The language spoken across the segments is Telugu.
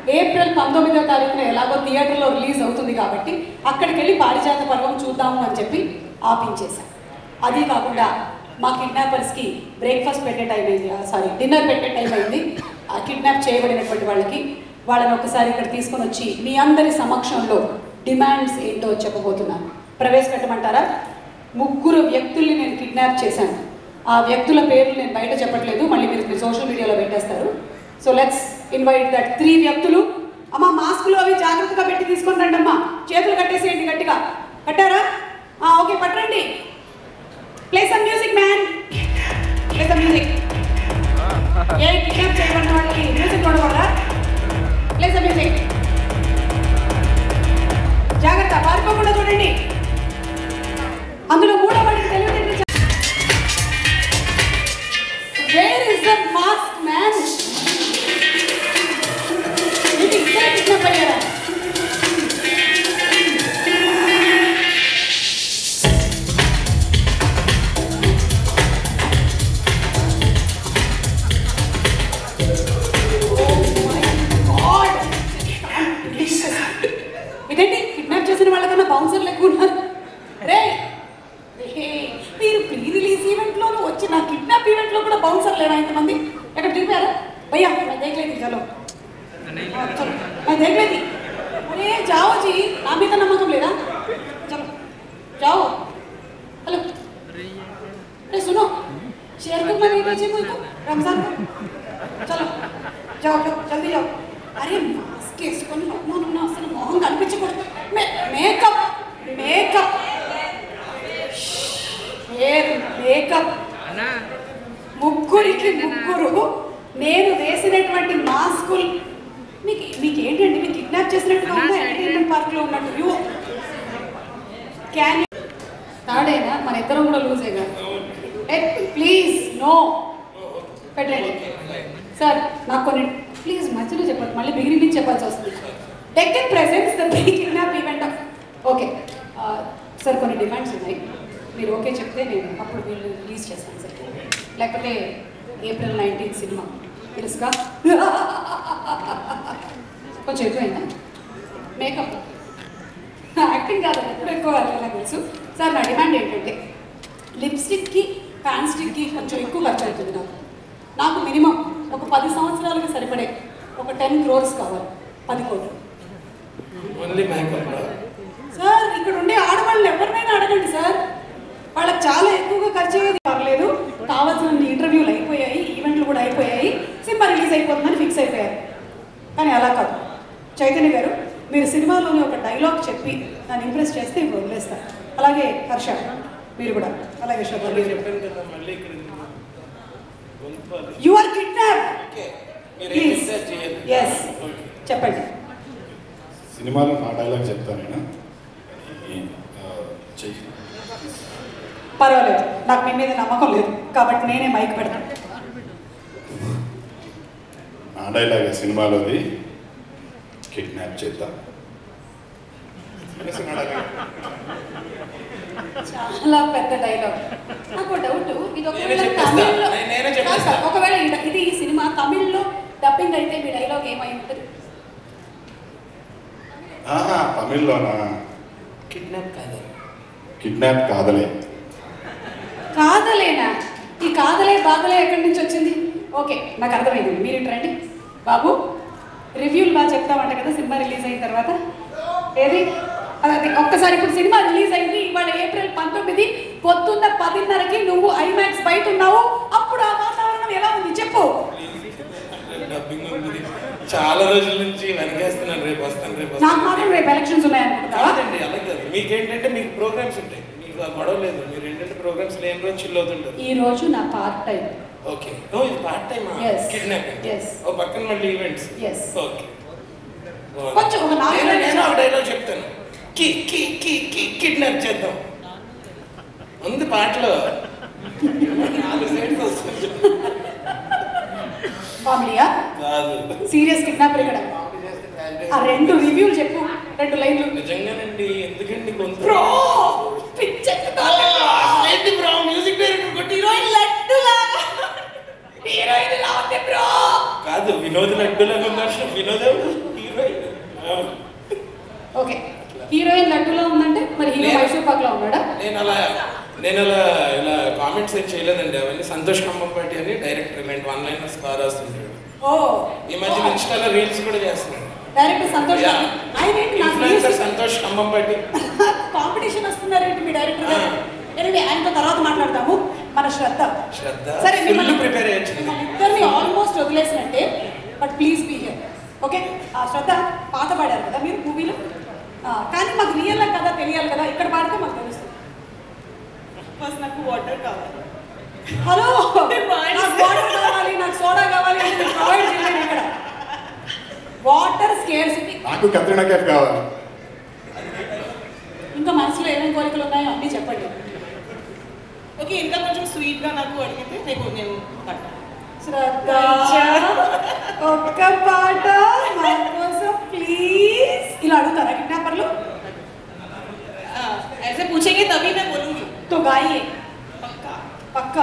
ఏప్రిల్ పంతొమ్మిదో తారీఖున ఎలాగో థియేటర్లో రిలీజ్ అవుతుంది కాబట్టి అక్కడికి వెళ్ళి పారిజాత పర్వం చూద్దాము అని చెప్పి ఆపించేశాం అది కాకుండా మా కిడ్నాపర్స్కి బ్రేక్ఫాస్ట్ పెట్టే టైం అయింది సారీ డిన్నర్ పెట్టే టైం అయింది ఆ కిడ్నాప్ చేయబడినటువంటి వాళ్ళకి వాళ్ళని ఒకసారి ఇక్కడ తీసుకొని వచ్చి మీ అందరి సమక్షంలో డిమాండ్స్ ఏంటో చెప్పబోతున్నాను ప్రవేశపెట్టమంటారా ముగ్గురు వ్యక్తుల్ని నేను కిడ్నాప్ చేశాను ఆ వ్యక్తుల పేర్లు నేను బయట చెప్పట్లేదు మళ్ళీ మీరు సోషల్ మీడియాలో పెట్టేస్తారు so let's invite that three వ్యక్తులు అమ్మా మాస్కులు అవి జాగ్రత్తగా పెట్టి తీసుకొని రండి అమ్మా చేతులు కట్టేసేయండి గట్టిగా కట్టారా ఆ, ఓకే పట్టరండి play some music man play some music ఏ కిడ్నాప్ చేయబడిన వాళ్ళకి మ్యూజిక్ చూడకూడదా ప్లే సమ్ మ్యూజిక్ జాగ్రత్త పారిపోకుండా చూడండి అందులో మూడో వాడికి తెలియదు where is the mask man ఇది ఇక్కడే కిడ్నాప్ అయ్యారా ఇదేంటి కిడ్నాప్ చేసిన వాళ్ళకన్నా బౌన్సర్లు ఎక్కువ ఉన్నారు రే రే, మీరు ప్రీ రిలీజ్ ఈవెంట్లోనూ వచ్చి నా కిడ్నాప్ ఈవెంట్లో కూడా బౌన్సర్ లేడా ఇంతమంది ఎక్కడ దిగిపోయారా భయ్యా मैं देख लेती चलो हाँ, चलो मैं देख लेती अरे जाओ जी నా మీద నమ్మకం లేదా चलो जाओ हेलो अरे सुनो शेयर को मैं नहीं भेजे कोई को रमजान को चलो जाओ जाओ जल्दी जाओ అరే మాస్క్ వేసుకొని లోపల అసలు మొహం కనిపించకూడదు మే- మేకప్ మేకప్ హెయిర్ మేకప్ ముగ్గురికి ముగ్గురు నేను వేసినటువంటి మాస్కులు మీకు మీకు ఏంటండి మీకు కిడ్నాప్ చేసినట్టుగా ఉందా ఎంటర్టైన్మెంట్ పార్క్లో ఉన్నట్టు యూ క్యాన్ తాడైనా మన ఇద్దరం కూడా లూజ్ అయ్యా ప్లీజ్ నో పెట్టండి సార్ నాకు కొన్ని ప్లీజ్ మధ్యలో చెప్పండి మళ్ళీ బిగినింగ్ నుంచి చెప్పాల్సి వస్తుంది tech presence the pre kidnap event okay sir కొన్ని డిమాండ్స్ ఉన్నాయి మీరు ఓకే చెప్తే నేను అప్పుడు వీళ్ళు రిలీజ్ చేస్తాను సార్ లేకపోతే ఏప్రిల్ నైన్టీన్ సినిమా తెలుసుగా కొంచెం ఎక్కువైందా మేకప్ యాక్టింగ్ కాదు ఎప్పుడు ఎక్కువ అలా తెలుసు సార్ నా డిమాండ్ ఏంటంటే లిప్స్టిక్కి ఫ్యాన్ స్టిక్కి కొంచెం ఎక్కువ ఖర్చు అవుతుంది నాకు నాకు మినిమం ఒక పది సంవత్సరాలకి సరిపడే ఒక టెన్ క్రోర్స్ కావాలి పది కోట్లు ఓన్లీ మేకప్ సార్ ఇక్కడ ఉండే ఆడవాళ్ళని ఎవరినైనా అడగండి సార్ వాళ్ళకి చాలా ఎక్కువగా ఖర్చు అయ్యేది పర్లేదు కావాల్సిన ఇంటర్వ్యూలు అయిపోయాయి ఈవెంట్లు కూడా అయిపోయాయి సినిమా రిలీజ్ అయిపోతుందని ఫిక్స్ అయిపోయారు కానీ అలా కాదు చైతన్య గారు మీరు సినిమాలోని ఒక డైలాగ్ చెప్పి నన్ను ఇంప్రెస్ చేస్తే ఇప్పుడు వదిలేస్తారు అలాగే హర్ష మీరు కూడా అలాగే శోభ మీరు చెప్పాను కదా మళ్ళీ ఇక్కడ గొంతుపాలి. యు ఆర్ కిడ్నాప్ ఓకే మీరు ఏం ప్లీజ్ డిసైడ్ చేయాలి ఎస్ ఓకే. చెప్పండి సినిమాలో నా డైలాగ్ చెప్తాను నేను ఈ, ఆ, చెయ్యి పర్వాలేదు నాకు మీ మీద నమ్మకం లేదు కాబట్టి నేనే మైక్ పెడతాను నా డైలాగ్ సినిమాలోది కిడ్నాప్ చేద్దాం అనేసి నా dialogue. చాలా పెద్ద డైలాగ్ నాకు డౌట్ ఇది నేనే ఒకవేళ చెప్పేస్తా. తమిళ్లో నే- నేనే కాదు చెప్పేస్తా. సార్, ఒకవేళ ఇది- ఇది ఈ సినిమా తమిళ్లో డబ్బింగ్ అయితే మీ డైలాగ్ ఏమై ఉంటుంది ఆహా తమిళ్లోనా కిడ్నాప్ కాదు కిడ్నాప్ కాదలే కాదలేనా ఈ కాదలే బాధలే ఎక్కడి నుంచి వచ్చింది ఓకే నాకు అర్థమైంది మీరు ఇటు రండి బాబు రివ్యూలు బాగా చెప్తామంట కదా సినిమా రిలీజ్ అయిన తర్వాత ఏది అదే ఒక్కసారి ఇప్పుడు సినిమా రిలీజ్ అయింది ఇవాళ ఏప్రిల్ పంతొమ్మిది పొద్దున్న పదిన్నరకి నువ్వు ఐమాక్స్ బయట ఉన్నావు అప్పుడు ఆ వాతావరణం ఎలా ఉంది చెప్పు డబ్బింగ్ ఉంది చాలా రోజుల నుంచి వెనకేస్తున్నాను రేపు వస్తాను రేపు నాకు వస్తాను మాత్రం రేపు ఎలక్షన్స్ ఉన్నాయనుకుంటావా కాదండి అలా కాదు మీకేంటంటే మీకు ప్రోగ్రామ్స్ ఉంటాయి మీకు ఆ గొడవ లేదు మీరు ఏంటంటే ప్రోగ్రామ్స్ లేని రోజు చిల్ అవుతుంటారు ఈ రోజు నా పార్ట్ టైం ఓకే ఓ ఇది part time Yes. Kidnapping Yes. ఓ పక్కన మళ్ళీ ఈవెంట్స్ Yes. ఓకే కొంచెం ఒక నాలుగు నేను- నేను ఒక నిమిషాలు. డైలాగ్ చెప్తాను కి కి కి కి కిడ్నాప్ చేద్దాం ఉంది పాటలో నాలుగు సైడ్స్ వస్తుంది కామెడీయా కాదు సీరియస్ కిడ్నాపర్ ఇక్కడ ఆ రెండు రివ్యూలు చెప్పు రెండు లైన్లు నిజంగానండి ఎందుకండి గొంతు బ్రో పిచ్చెక్కుతా ఏంటి బ్రో మ్యూజిక్ డైరెక్టర్ కొట్టి హీరోయిన్ లడ్డులా హీరోయిన్ ఇలా ఉంది బ్రో కాదు వినోద్ లడ్డూలాగా ఉన్నారు వినోద్ ఓకే హీరోయిన్ లడ్డూలో ఉందంటే మరి హీరో లేదు. మైసూర్ పాక్లో ఉన్నాడా నేను అలా నేను అలా ఇలా కామెంట్స్ ఏం చేయలేదండి అవన్నీ సంతోష్ ఖమ్మంపాటి అని డైరెక్టర్ ఇలాంటి వన్ లైనర్స్ బాగా రాస్తుంటాడు ఓ ఈ మధ్య ఇన్స్టాలో రీల్స్ కూడా చేస్తున్నాడు డైరెక్టర్ సంతోష్ Yeah. ఆయన ఏంటి నాకు ఇన్ఫ్లుయెన్సర్ సంతోష్ ఖమ్మంపాటి కాంపిటీషన్ వస్తున్నారేంటి మీ డైరెక్టర్ గారు ఎనివే ఆయనతో తర్వాత మాట్లాడతాము మన శ్రద్ధ శ్రద్ధ సరే ఫుల్ మిమ్మల్ని ప్రిపేర్ అయ్యొచ్చింది మిమ్మల్ని ఇద్దరిని ఆల్మోస్ట్ వదిలేసినట్టే but please be here okay ఆ శ్రద్ధ పాట పాడారు కదా మీరు మూవీలో కానీ మాకు రియల్ కదా తెలియాలి కదా ఇక్కడ పాడితే మాకు తెలుస్తుంది ఫస్ట్ నాకు వాటర్ కావాలి హలో పాడి. నాకు వాటర్ కావాలి నాకు సోడా కావాలి అంటే నేను ప్రొవైడ్ చేయలేను ఇక్కడ వాటర్ స్కేర్సిటీ నాకు కత్రినా కేఫ్ కావాలి ఇంకా మనసులో ఏమేమి కోరికలు ఉన్నాయో అన్నీ చెప్పండి ఓకే ఇంకా కొంచెం స్వీట్ గా నాకు అడిగితే నీకు నేను పట్టాను శ్రద్ధ ఒక్క పాట మా కోసం ప్లీజ్ ఇలా అడుగుతారా కిడ్నాపర్లు ऐसे पूछेंगे तभी मैं बोलूंगी తో గాయే पक्का పక్క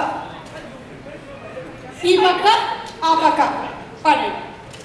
ఈ పక్క ఆ పక్క పాడండి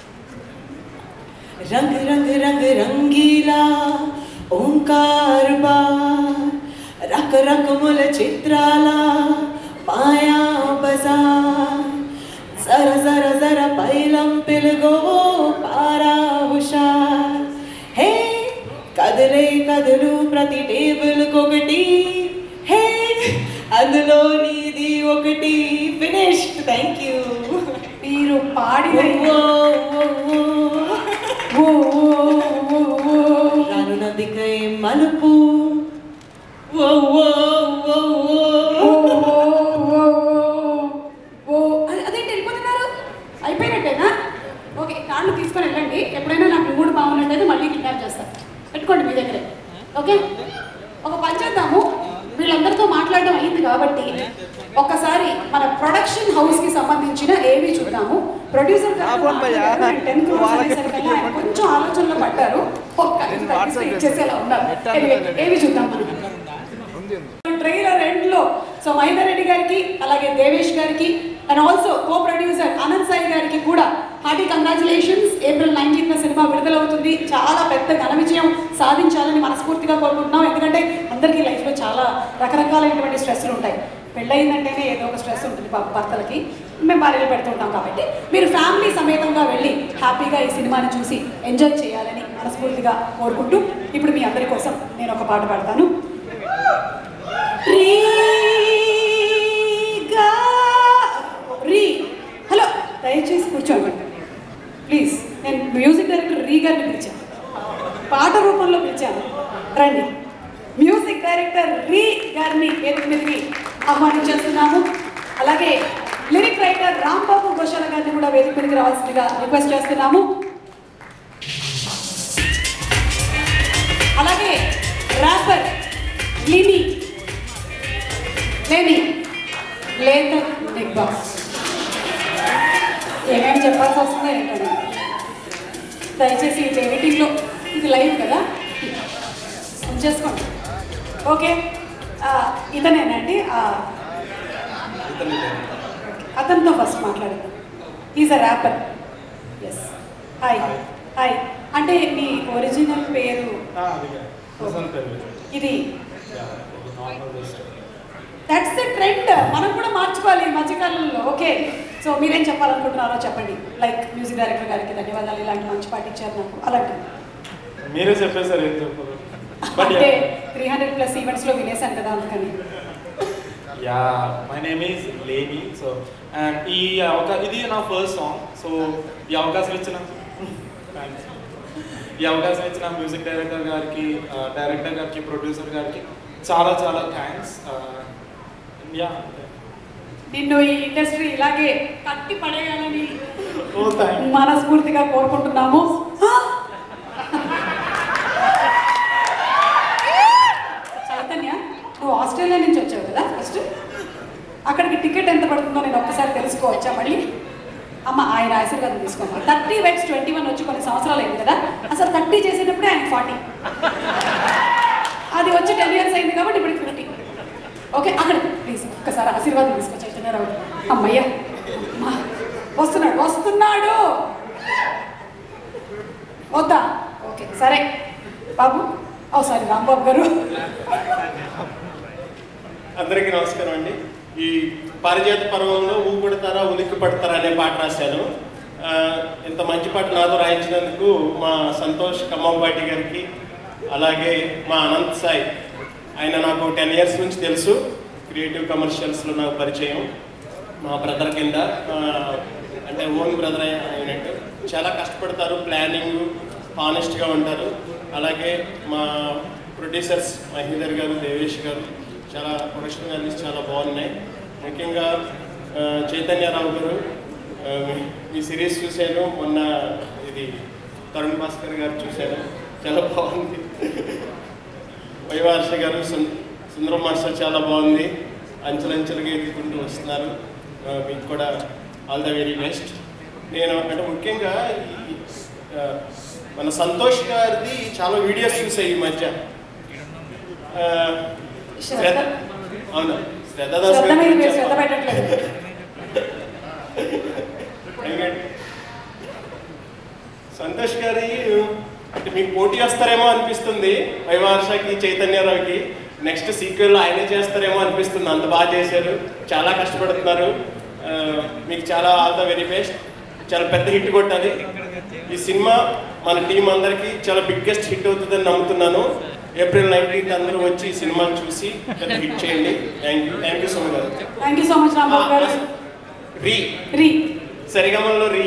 रंग रंग रंग रंगीला ओंकार बार रक रक मुल चित्राला माया बजार जर जर जर पैलम पिलगो पारा హుషార్ హే కదిలే కదులు ప్రతి టేబుల్ ఒకటి హే అందులో నీది ఒకటి ఫినిష్డ్ థ్యాంక్ యూ మీరు పాడిన ఓ, ఓ, ఓ, ఓ. రాను నదికై మలుపు ఓ ఓ ఓ ఓ, ఓ ఓ, ఓ, ఓ. అదే- అదేంటి వెళ్ళిపోతున్నారు అయిపోయినట్టేనా ఓకే కాళ్ళు తీసుకొని వెళ్ళండి ఎప్పుడైనా నాకు మూడు బాగున్నట్టయితే మళ్ళీ కిడ్నాప్ చేస్తాను పెట్టుకోండి మీ దగ్గరే ఓకే ఒక పని చేద్దాము వీళ్ళందరితో మాట్లాడడం అయింది కాబట్టి ఒకసారి మన ప్రొడక్షన్ హౌస్ కి సంబంధించిన ఏవి చూద్దాము ప్రొడ్యూసర్ టెన్ క్రోర్స్ అనేసరికల్లా ఆయన కొంచెం ఆలోచనలో పడ్డారు ఒక్క చేసేలా ఉన్నారు Anyway, ఏవి చూద్దాం మనం ట్రైలర్ ఎండ్ లో సో మహేందర్ రెడ్డి గారికి అలాగే దేవేష్ గారికి and also co producer Anant Sai గారికి కూడా హార్టీ కంగ్రాచులేషన్స్ ఏప్రిల్ నైన్టీన్త్ సినిమా విడుదలవుతుంది చాలా పెద్ద ఘన విజయం సాధించాలని మనస్ఫూర్తిగా కోరుకుంటున్నాం ఎందుకంటే అందరికీ లైఫ్లో చాలా రకరకాలైనటువంటి స్ట్రెస్లు ఉంటాయి పెళ్ళయిందంటేనే ఏదో ఒక స్ట్రెస్ ఉంటుంది పాప భర్తలకి మేము భార్యలు పెడుతుంటాం కాబట్టి మీరు ఫ్యామిలీ సమేతంగా వెళ్ళి హ్యాపీగా ఈ సినిమాని చూసి ఎంజాయ్ చేయాలని మనస్ఫూర్తిగా కోరుకుంటూ ఇప్పుడు మీ అందరి కోసం నేను ఒక పాట పాడతాను రీగా రీ హలో దయచేసి కూర్చోండి ప్లీజ్ నేను మ్యూజిక్ డైరెక్టర్ రీ గారిని పిలిచాను పాట రూపంలో పిలిచాను రండి మ్యూజిక్ డైరెక్టర్ రీ గారిని వేదిక మీదకి ఆహ్వానించేస్తున్నాము అలాగే లిరిక్ రైటర్ రాంబాబు ఘోషాల గారిని కూడా వేదిక మీదకి రావాల్సిందిగా రిక్వెస్ట్ చేస్తున్నాము అలాగే ర్యాపర్ లిని లేని లేదా బిగ్ బాస్ ఏమేమి చెప్పాల్సి వస్తుందో ఏంటండి దయచేసి ఇది ఎడిటింగ్లో ఇది లైవ్ కదా చేసుకోండి ఓకే ఆ, ఇతనేనండి ఆ, అతనితో ఫస్ట్ మాట్లాడదాం is a rapper yes hi hi అంటే మీ ఒరిజినల్ పేరు ఇది దట్స్ ద ట్రెండ్ మనం కూడా మార్చుకోవాలి ఈ మధ్యకాలంలో ఓకే సో మీరేం చెప్పాలనుకుంటున్నారో చెప్పండి లైక్ మ్యూజిక్ డైరెక్టర్ గారికి ధన్యవాదాలు ఇలాంటి మంచి పాట ఇచ్చారు నాకు అలాంటివి మీరే చెప్పేశారు ఏం చెప్పారు బట్ అంటే త్రీ హండ్రెడ్ ప్లస్ ఈవెంట్స్లో వినేసాను కదా అందుకని యా మై నేమ్ ఈజ్ లేని సో అండ్ ఈ అవకా ఇది నా ఫస్ట్ సాంగ్ సో ఈ అవకాశం ఇచ్చిన థ్యాంక్స్ ఈ అవకాశం ఇచ్చిన మ్యూజిక్ డైరెక్టర్ గారికి డైరెక్టర్ గారికి ప్రొడ్యూసర్ గారికి చాలా చాలా థ్యాంక్స్ యా నిన్ను ఈ ఇండస్ట్రీ ఇలాగే కట్టి పడేయాలని ఓ థ్యాంక్ మనస్ఫూర్తిగా కోరుకుంటున్నాము ఆ! చైతన్య నువ్వు ఆస్ట్రేలియా నుంచి వచ్చావు కదా ఫస్ట్ అక్కడికి టికెట్ ఎంత పడుతుందో నేను ఒక్కసారి తెలుసుకోవచ్చా మళ్ళీ అమ్మ ఆయన ఆశీర్వాదం తీసుకోమ్మా థర్టీ వెక్స్ ట్వంటీ వన్ వచ్చి కొన్ని సంవత్సరాలు అయింది కదా అసలు థర్టీ చేసేటప్పుడే ఆయన ఫార్టీ అది వచ్చి టెన్ ఇయర్స్ అయింది కాబట్టి ఇప్పుడు ఫిఫ్టీ ఓకే అక్కడ ప్లీజ్ ఒక్కసారి ఆశీర్వాదం తీసుకో చైతన్యరావు అమ్మయ్య అమ్మా. వస్తున్నాడు వస్తున్నాడు వద్దా ఓకే సరే బాబు ఓ సారీ రాంబాబు గారు అందరికీ నమస్కారం అండి ఈ పారిజాత పర్వంలో ఊపిడతారా ఉలిక్కి పడతారా అనే పాట రాశాను ఆ, ఇంత మంచి పాట నాతో రాయించినందుకు మా సంతోష్ ఖమ్మంపాటి గారికి అలాగే మా అనంత్ సాయి ఆయన నాకు టెన్ ఇయర్స్ నుంచి తెలుసు క్రియేటివ్ కమర్షియల్స్లో నాకు పరిచయం మా బ్రదర్ కింద ఆ, అంటే ఓన్ బ్రదర్ అయినట్టు చాలా కష్టపడతారు ప్లానింగ్ హానెస్ట్గా ఉంటారు అలాగే మా ప్రొడ్యూసర్స్ మహీధర్ గారు దేవేష్ గారు చాలా ప్రొడక్షన్ వాల్యూస్ చాలా బాగున్నాయి ముఖ్యంగా ఆ, చైతన్యరావు గారు ఆ, మీ- మీ సిరీస్ చూశాను మొన్న ఇది తరుణ్ భాస్కర్ గారు చూశాను చాలా బాగుంది వైవార్ష గారు సుం- సుందరం మాస్టర్ చాలా బాగుంది అంచెలంచెలుగా ఎదుర్కొంటూ వస్తున్నారు ఆ, మీకు కూడా ఆల్ ద వెరీ బెస్ట్ నేను అంటే ముఖ్యంగా ఈ ఆ, మన సంతోష్ గారిది చాలా వీడియోస్ చూసాయి ఈ మధ్య ఆ, శ్రద్ధ అవును శ్రద్ధ దాస్ శ్రద్ధ మీద మీరు గారి శ్రద్ధ గురించి పెట్టట్లేదు ఎందుకంటే సంతోష్ గారి అంటే మీకు పోటీ వస్తారేమో అనిపిస్తుంది వైవార్షకి చైతన్యరావుకి నెక్స్ట్ సీక్వెల్ ఆయనే చేస్తారేమో అనిపిస్తుంది అంత బాగా చేశారు చాలా కష్టపడుతున్నారు ఆ, మీకు చాలా ఆల్ ద వెరీ బెస్ట్ చాలా పెద్ద హిట్ కొట్టాలి ఈ సినిమా మన టీం అందరికీ చాలా బిగ్గెస్ట్ హిట్ అవుతుందని నమ్ముతున్నాను ఏప్రిల్ నైన్టీన్త్ అందరూ వచ్చి ఈ సినిమాని చూసి పెద్ద హిట్ చేయండి thank you thank you so much thank you so much Rambabu గారు రీ రీ సరిగమల్లో రీ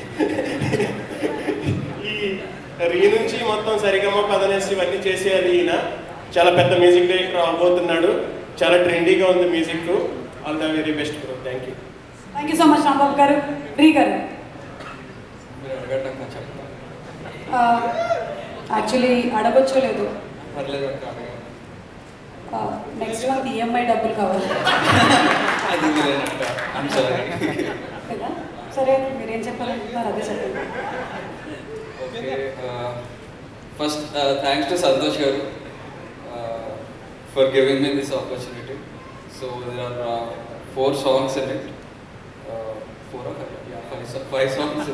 ఈ రీ నుంచి మొత్తం సరిగమ పదనేసి ఇవన్నీ చేసేయాలి ఈయన చాలా పెద్ద మ్యూజిక్ డైరెక్టర్ అవబోతున్నాడు చాలా ట్రెండీగా ఉంది music all the very best bro thank you thank you so much Rambabu గారు రీ గారు మీరు అడగటం చెప్పండి యాక్చువల్లీ అడగొచ్చో లేదు పర్లేదు అక్క అడగండి. నెక్స్ట్ మంత్ ఈఎంఐ డబ్బులు కావాలి అది లేనక్క ఐమ్ సారీ కదా సరే మీరేం చెప్పాలనుకుంటున్నారు అదే చెప్పండి okay first thanks to Santosh గారు for giving me this opportunity so there are four songs in it four five five songs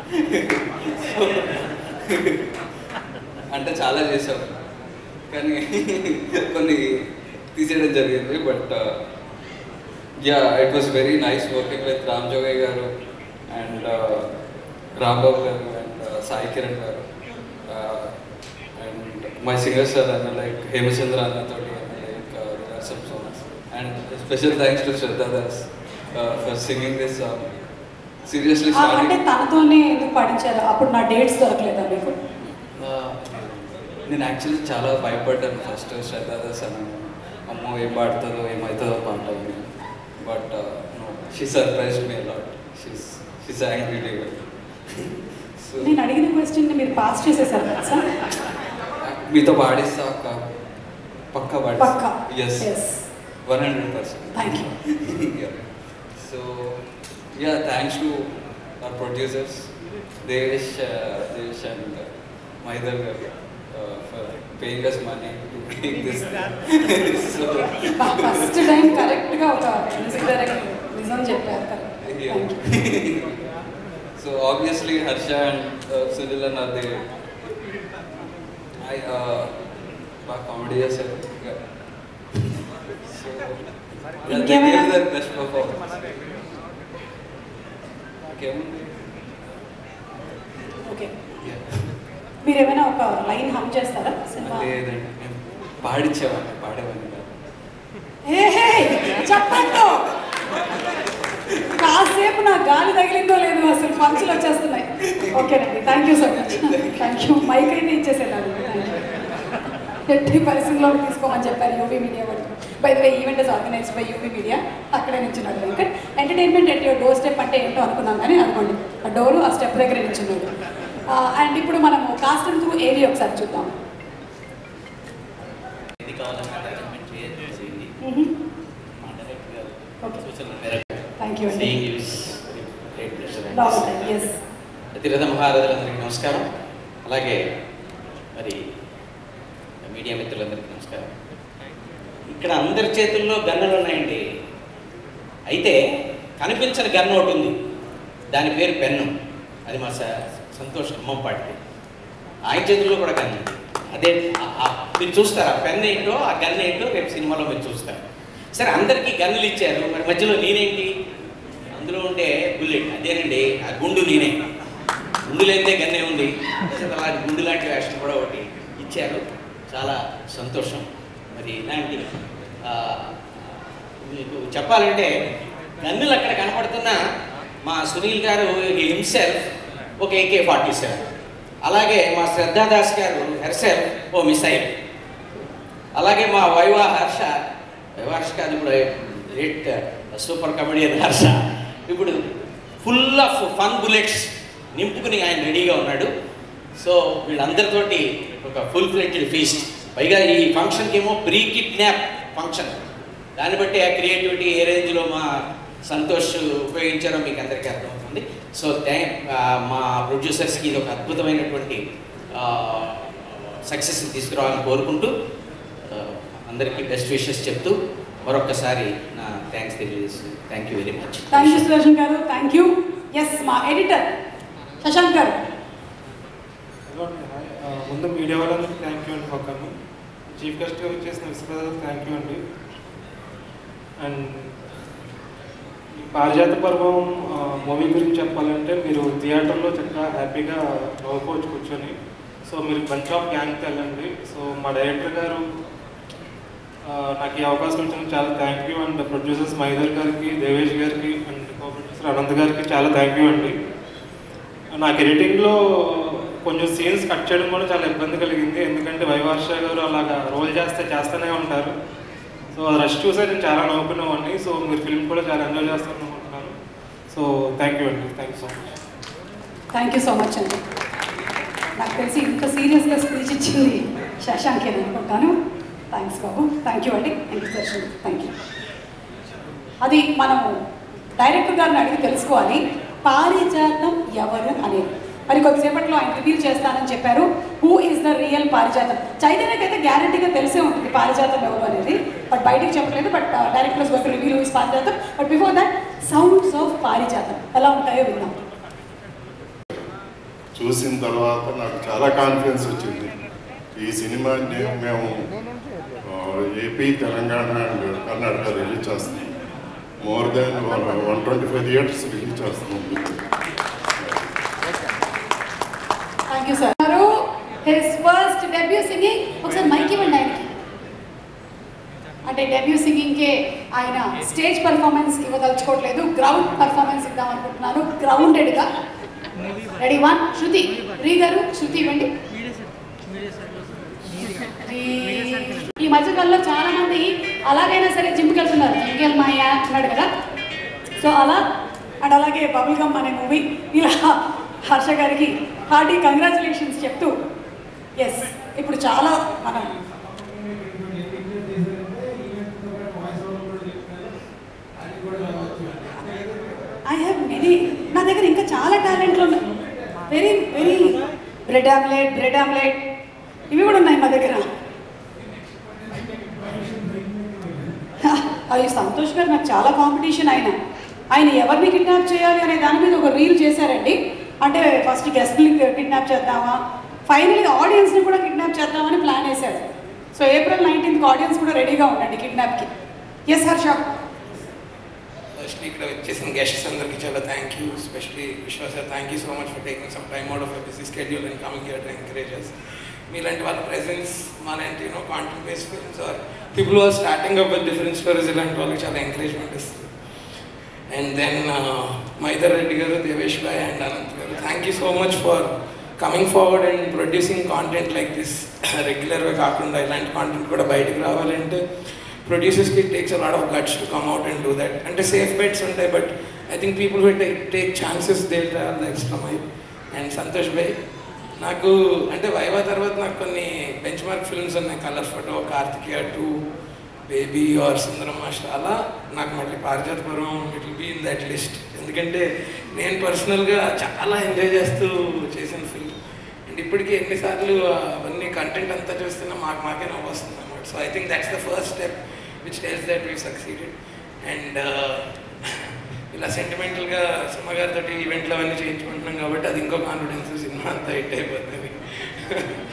అంటే చాలా చేశాము కానీ కొన్ని తీసేయడం జరిగింది but yeah it was very nice working with Ram Jogayya గారు అండ్ రాంబాబు గారు అండ్ సాయి కిరణ్ గారు అండ్ మై సింగర్స్ సార్ అన్న లైక్ హేమచంద్ర అన్నతో like some songs and special thanks to Shraddha Das for singing this song seriously ఆ, అంటే తనతోనే ఎందుకు పాటించారు అప్పుడు నా డేట్స్ దొరకలేదా మీకు నేను యాక్చువల్లీ చాలా భయపడ్డాను ఫస్ట్ శ్రద్ధా దాస్ అన్నాను అమ్మో ఏం పాడుతుందో ఏమవుతుందో పాట but no she surprise me lot she's she song really well so నేను అడిగిన క్వశ్చన్ మీరు పాస్ చేసేసారు కదా సార్ మీతో పాడిస్తా అక్క పక్కా పక్కా. పాడిస్తా yes Yes. One hundred percent thank you so yeah thanks to our producers Devesh Devesh and Maidar గారు for paying us money to make this so first time కరెక్ట్గా ఒక మ్యూజిక్ డైరెక్టర్ నిజం చెప్పారు correct so obviously Harsha and Sunil అన్న దే ఐ బాగా కామెడీ చేశారు సో ఇంకేమైనా? బెస్ట్ పర్ఫార్మెన్స్ ఇంకేముంది ఓకే మీరు ఏమైనా ఒక లైన్ హమ్ చేస్తారా సినిమా లేదండి మేము పాడించేవాడిని పాడేవాడిని కాదు ఏ హే, చెప్పండి కాసేపు నా గాలి తగిలిందో లేదో అసలు పంచులు వచ్చేస్తున్నాయి ఓకేనండి thank you so much thank you mike అయితే ఇచ్చేసేదాన్ని థ్యాంక్ యూ ఎట్టి పరిస్థితుల్లో తీసుకోమని చెప్పారు యూవీ మీడియా వాళ్ళు by the way event is organised by UV media అక్కడే నిల్చున్నాడు Venkat entertainment at your doorstep అంటే ఏంటో అనుకున్నాం కానీ అనుకోండి ఆ డోరు ఆ స్టెప్ దగ్గర నిల్చున్నాడు అండ్ ఇప్పుడు మనము కాస్ట్ అండ్ త్రూ ఏరియా ఒకసారి చూద్దాం ఇది కావాలన్నా అరేంజ్మెంట్ చేయండి మా డైరెక్టర్ గారు ఓకే సూచనల మేరకు థ్యాంక్ యూ అండి సేయింగ్ యూస్ గ్రేట్ ప్రెషర్ బాగుంటాయి ఎస్ అతిరథ మహారథులందరికీ నమస్కారం అలాగే మరి మీడియా మిత్రులందరికీ నమస్కారం ఇక్కడ అందరి చేతుల్లో గన్నులు ఉన్నాయండి అయితే కనిపించని గన్ను ఒకటి ఉంది దాని పేరు పెన్ను అది మా స- సంతోష్ అమ్మంపాటిది ఆయన చేతుల్లో కూడా గన్ను ఉంది అదే ఆ- ఆ- మీరు చూస్తారు ఆ పెన్ ఏంటో ఆ గన్ ఏంటో రేపు సినిమాలో మీరు చూస్తారు సరే అందరికీ గన్నులు ఇచ్చారు మరి మధ్యలో నేనేంటి అందులో ఉండే బుల్లెట్ అదేనండి ఆ గుండు నేనే గుండు లేనిదే గన్నే ఉంది సరే అలాంటి గుండు లాంటి వేషం కూడా ఒకటి ఇచ్చారు చాలా సంతోషం మరి ఇలాంటి ఆ, మీకు చెప్పాలంటే గన్నులు అక్కడ కనపడుతున్న మా సునీల్ గారు హిమ్సెల్ఫ్ ఒక ఏకే ఫార్టీ సెవెన్ అలాగే మా శ్రద్ధాదాస్ గారు హెర్సెల్ఫ్ ఓ మిసైల్ అలాగే మా వైవా హర్ష వైవా హర్ష కాదు ఇప్పుడు గ్రేట్ సూపర్ కమెడియన్ హర్ష ఇప్పుడు ఫుల్ ఆఫ్ ఫన్ బుల్లెట్స్ నింపుకుని ఆయన రెడీగా ఉన్నాడు సో వీళ్ళందరితోటి ఒక ఫుల్ ఫ్లెడ్జ్డ్ ఫీస్ట్ పైగా ఈ ఫంక్షన్కి ఏమో ప్రీ కిడ్నాప్ ఫంక్షన్ దాన్ని బట్టి ఆ క్రియేటివిటీ ఏ రేంజ్లో మా సంతోష్ ఉపయోగించారో మీకు అందరికీ అర్థమవుతుంది సో థ్యాంక్ మా ప్రొడ్యూసర్స్కి ఇది ఒక అద్భుతమైనటువంటి సక్సెస్ తీసుకురావాలని కోరుకుంటూ ఆ, అందరికీ బెస్ట్ విషెస్ చెప్తూ మరొక్కసారి నా థ్యాంక్స్ తెలియజేస్తుంది thank you very much thank you Sudarshan గారు థ్యాంక్ యూ ఎస్ మా ఎడిటర్ శశాంక్ గారు ఇదిగోండి, హాయ్. ఆ, ముందు మీడియా వాళ్ళందరికీ థ్యాంక్ యూ అండి పక్కన చీఫ్ గెస్ట్గా వచ్చేసిన విశ్వప్రసాద్ థ్యాంక్ యూ అండి అండ్ ఈ పారిజాత పర్వం మూవీ గురించి చెప్పాలంటే మీరు థియేటర్లో చక్కగా హ్యాపీగా నవ్వుకోవచ్చు కూర్చొని సో మీరు బంచ్ ఆఫ్ గ్యాంగ్కి వెళ్ళండి సో మా డైరెక్టర్ గారు ఆ, నాకు ఈ అవకాశం ఇచ్చినందుకు చాలా thank you and producers Maidar గారికి దేవేష్ గారికి అండ్ కో ప్రొడ్యూసర్ అనంత్ గారికి చాలా థ్యాంక్ యూ అండి నాకు ఎడిటింగ్లో కొంచెం సీన్స్ కట్ చేయడం కూడా చాలా ఇబ్బంది కలిగింది ఎందుకంటే వైవర్ష గారు అలాగా రోల్ చేస్తే చేస్తూనే ఉంటారు సో రష్ చూసే నేను చాలా నవ్వుకునేవాడిని సో మీరు ఫిల్మ్ కూడా చాలా ఎంజాయ్ చేస్తాను అనుకుంటున్నాను సో థ్యాంక్ యూ అండి thank you so much thank you so much అండి నాకు తెలిసి ఇంత సీరియస్గా స్పీచ్ ఇచ్చింది శశాంక్ అని అనుకుంటాను థ్యాంక్స్ బాబు థ్యాంక్ యూ అండి thank you Darshan thank you అది మనము డైరెక్టర్ గారిని అడిగి తెలుసుకోవాలి పారిజాతం ఎవరు అనేది మరి కొద్దిసేపట్లో ఆయన రివీల్ చేస్తానని చెప్పారు హూ ఈస్ ద రియల్ పారిజాతం చైతన్యకైతే గ్యారంటీగా తెలిసే ఉంటుంది పారిజాతం ఎవరు అనేది బట్ బయటికి చెప్పలేదు but directors goat reveal is Parijatam but before that sounds of Parijatam ఎలా ఉంటాయో విన్నాం చూసిన తర్వాత నాకు చాలా కాన్ఫిడెన్స్ వచ్చింది ఈ సినిమాని మేము ఆ, AP Telangana and Karnataka release చేస్తున్నాం more than one twenty five theatres release చేస్తున్నాం thank you sir his first debut singing ఒకసారి మైక్ ఇవ్వండి ఆయనకి అంటే డెబ్యూ సింగింగ్కే ఆయన స్టేజ్ పర్ఫార్మెన్స్ ఇవ్వదలుచుకోవట్లేదు గ్రౌండ్ పర్ఫార్మెన్స్ ఇద్దాం అనుకుంటున్నాను గ్రౌండెడ్గా రెడీ వన్ శృతి రీ గారు శృతి ఇవ్వండి రీ- ఈ మధ్యకాలంలో చాలా మంది అలాగైనా సరే జిమ్కి వెళ్తున్నారు జిమ్కి వెళ్ళమాయా అన్నాడు కదా సో అలా అండ్ అలాగే బబుల్ గమ్ అనే మూవీ ఇలా హర్ష గారికి హార్టీ కంగ్రాచులేషన్స్ చెప్తూ ఎస్ ఇప్పుడు చాలా మనం ఐ హ్యావ్ మెనీ నా దగ్గర ఇంకా చాలా టాలెంట్లు ఉన్నాయి very very bread omelette bread omelette ఇవి కూడా ఉన్నాయి మా దగ్గర అది సంతోష్ గారు నాకు చాలా కాంపిటీషన్ ఆయన ఆయన ఎవరిని కిడ్నాప్ చేయాలి అనే దాని మీద ఒక రీల్ చేశారండి అంటే ఫస్ట్ గెస్ట్ని కిడ్నాప్ చేద్దామా ఫైనల్గా ఆడియన్స్ని కూడా కిడ్నాప్ చేద్దామని ప్లాన్ వేశారు సో ఏప్రిల్ నైన్టీన్త్ ఆడియన్స్ కూడా రెడీగా ఉండండి కిడ్నాప్కి ఎస్ హర్ష ఫస్ట్ ఇక్కడ వచ్చేసిన గెస్ట్స్ అందరికీ చాలా thank you specially Vishwasa sir thank you so much for taking some time out of busy schedule and coming here to encourage us మీలాంటి వాళ్ళ ప్రెజెన్స్ మాలాంటి you know content based films are people are starting up with different stories ఇలాంటి వాళ్ళకి చాలా ఎంకరేజ్మెంట్ ఇస్తుంది అండ్ దెన్ మైదర్ రెడ్డి గారు దేవేష్ భాయ్ అండ్ అనంత్ గారు thank you so much for coming forward and producing content like this రెగ్యులర్గా కాకుండా ఇలాంటి కాంటెంట్ కూడా బయటకు రావాలంటే ప్రొడ్యూసర్స్కి it takes a lot of guts to come out and do that అంటే సేఫ్ బెట్స్ ఉంటాయి but I think people will take take chances they travel the extra my and Santosh భాయ్ నాకు అంటే వైవా తర్వాత నాకు కొన్ని బెంచ్ మార్క్ ఫిల్మ్స్ ఉన్నాయి colour photo Karthikeya too baby or Sundaram master అలా నాకు మళ్ళీ Parijata Parvam it will be in that list ఎందుకంటే నేను పర్సనల్గా చాలా ఎంజాయ్ చేస్తూ చేసిన ఫిల్మ్ అండ్ ఇప్పటికీ ఎన్నిసార్లు అవన్నీ కంటెంట్ అంతా చూస్తున్నా మాకు మాకే నవ్వు వస్తుంది అనమాట so I think that's the first step which tells that we succeeded and ఇలా సెంటిమెంటల్గా సినిమా గారితో ఈవెంట్లు అవన్నీ చేయించుకుంటున్నాం కాబట్టి అది ఇంకో కాన్ఫిడెన్స్ సినిమా అంతా హిట్ అయిపోతుంది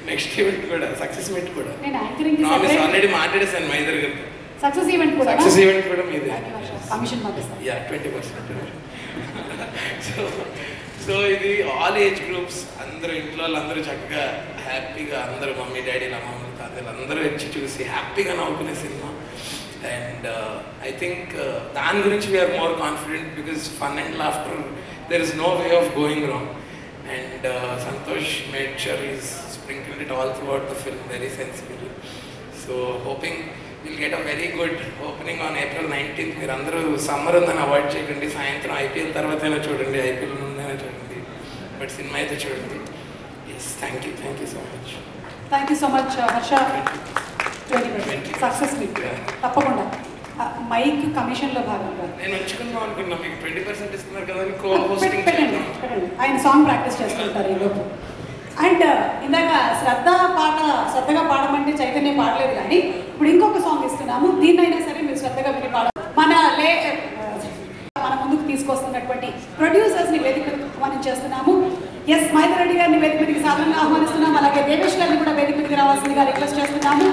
నెక్స్ట్ ఈవెంట్ కూడా సక్సెస్ మీట్ కూడా నేను యాంకరింగ్ ప్రామిస్ ఆల్రెడీ మాట్లాడేసాను మా ఇద్దరు గారు సక్సెస్ ఈవెంట్ కూడా సక్సెస్ ఈవెంట్ కూడా మీదే కమిషన్ పంపిస్తాను yeah twenty percent so so ఇది ఆల్ ఏజ్ గ్రూప్స్ అందరూ ఇంట్లో వాళ్ళందరూ చక్కగా హ్యాపీగా అందరూ మమ్మీ డాడీలు అమ్మమ్మలు తాతలు అందరూ వచ్చి చూసి హ్యాపీగా నవ్వుకునే సినిమా అండ్ ఐ థింక్ దాని గురించి we're more confident because fun and laughter there is no way of going wrong and Santosh made sure is sprinkled it all throughout the film very sensible so hoping will get a very good opening on April nineteenth మీరు అందరూ సమ్మర్ ఉందని అవాయిడ్ చేయకండి సాయంత్రం ఐపీఎల్ తర్వాత అయినా చూడండి ఐపీఎల్ ముందైనా చూడండి బట్ సినిమా అయితే చూడండి yes thank you thank you so much thank you so much Harsha twenty percent success meet తప్పకుండా మైక్ కమిషన్లో భాగంగా నేను ఉంచుకుందాం అనుకున్నా మీకు ట్వంటీ పర్సెంట్ ఇస్తున్నారు కదా అని కో పెట్- హోస్టింగ్ పెట్టండి పెట్టండి ఆయన సాంగ్ ప్రాక్టీస్ చేసుకుంటారు ఈ లోపు అండ్ ఇందాక శ్రద్ధ పాట శ్రద్ధగా పాడమంటే చైతన్యం పాడలేదు కానీ ఇప్పుడు ఇంకొక సాంగ్ ఇస్తున్నాము దీన్నైనా సరే మీరు శ్రద్ధగా విని పాడ మన లే మన ముందుకు తీసుకొస్తున్నటువంటి ప్రొడ్యూసర్స్ ని వేదిక మీదకి ఆహ్వానం చేస్తున్నాము ఎస్ మైదర్ రెడ్డి గారిని వేదిక మీదకి సాధారణంగా ఆహ్వానిస్తున్నాం అలాగే దేవేష్ గారిని కూడా వేదిక మీదకి రావాల్సిందిగా రిక్వెస్ట్ చేస్తున్నాము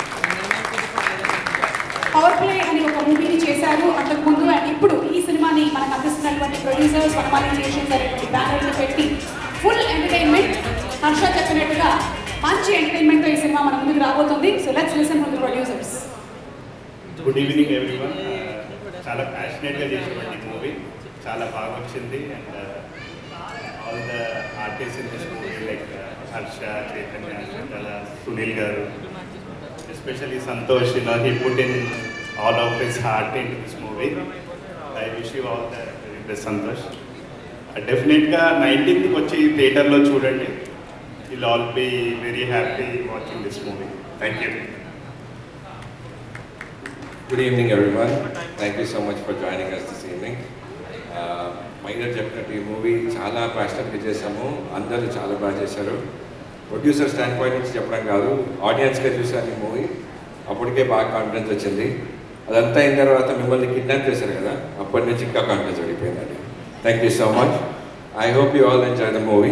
పవర్ ప్లే అని ఒక మూవీని చేశారు అంతకుముందు అండ్ ఇప్పుడు ఈ సినిమాని మనకు అందిస్తున్నటువంటి ప్రొడ్యూసర్స్ వనమాలి క్రియేషన్స్ అనేటువంటి బ్యానర్ని పెట్టి ఫుల్ ఎంటర్టైన్మెంట్ హర్ష చెప్పినట్టుగా మంచి ఎంటర్టైన్మెంట్తో ఈ సినిమా మన ముందుకు రాబోతుంది so let's listen from the producers good evening everyone చాలా ప్యాషనేట్గా చేసినటువంటి మూవీ చాలా బాగా వచ్చింది and all the artist in this movie like Harsha Chaitanya Sankala Sunil గారు especially Santosh you know he put in all of his heart in this movie I wish you all the very best Santosh డెఫినెట్గా నైన్టీన్త్కి వచ్చి థియేటర్లో చూడండి will all be very happy watching this movie thank you Good evening, everyone. Thank you so much for joining us this evening. మైనర్ చెప్పినట్టు ఈ మూవీ చాలా ప్యాషనెట్గా చేశాము అందరూ చాలా బాగా చేశారు ప్రొడ్యూసర్ స్టాండ్ పాయింట్ నుంచి చెప్పడం కాదు ఆడియన్స్గా చూశాను ఈ మూవీ అప్పటికే బాగా కాన్ఫిడెన్స్ వచ్చింది అదంతా అయిన తర్వాత మిమ్మల్ని కిడ్నాప్ చేశారు కదా అప్పటి నుంచి ఇంకా కాన్ఫిడెన్స్ పడిపోయిందండి thank you so much I hope you all enjoy the movie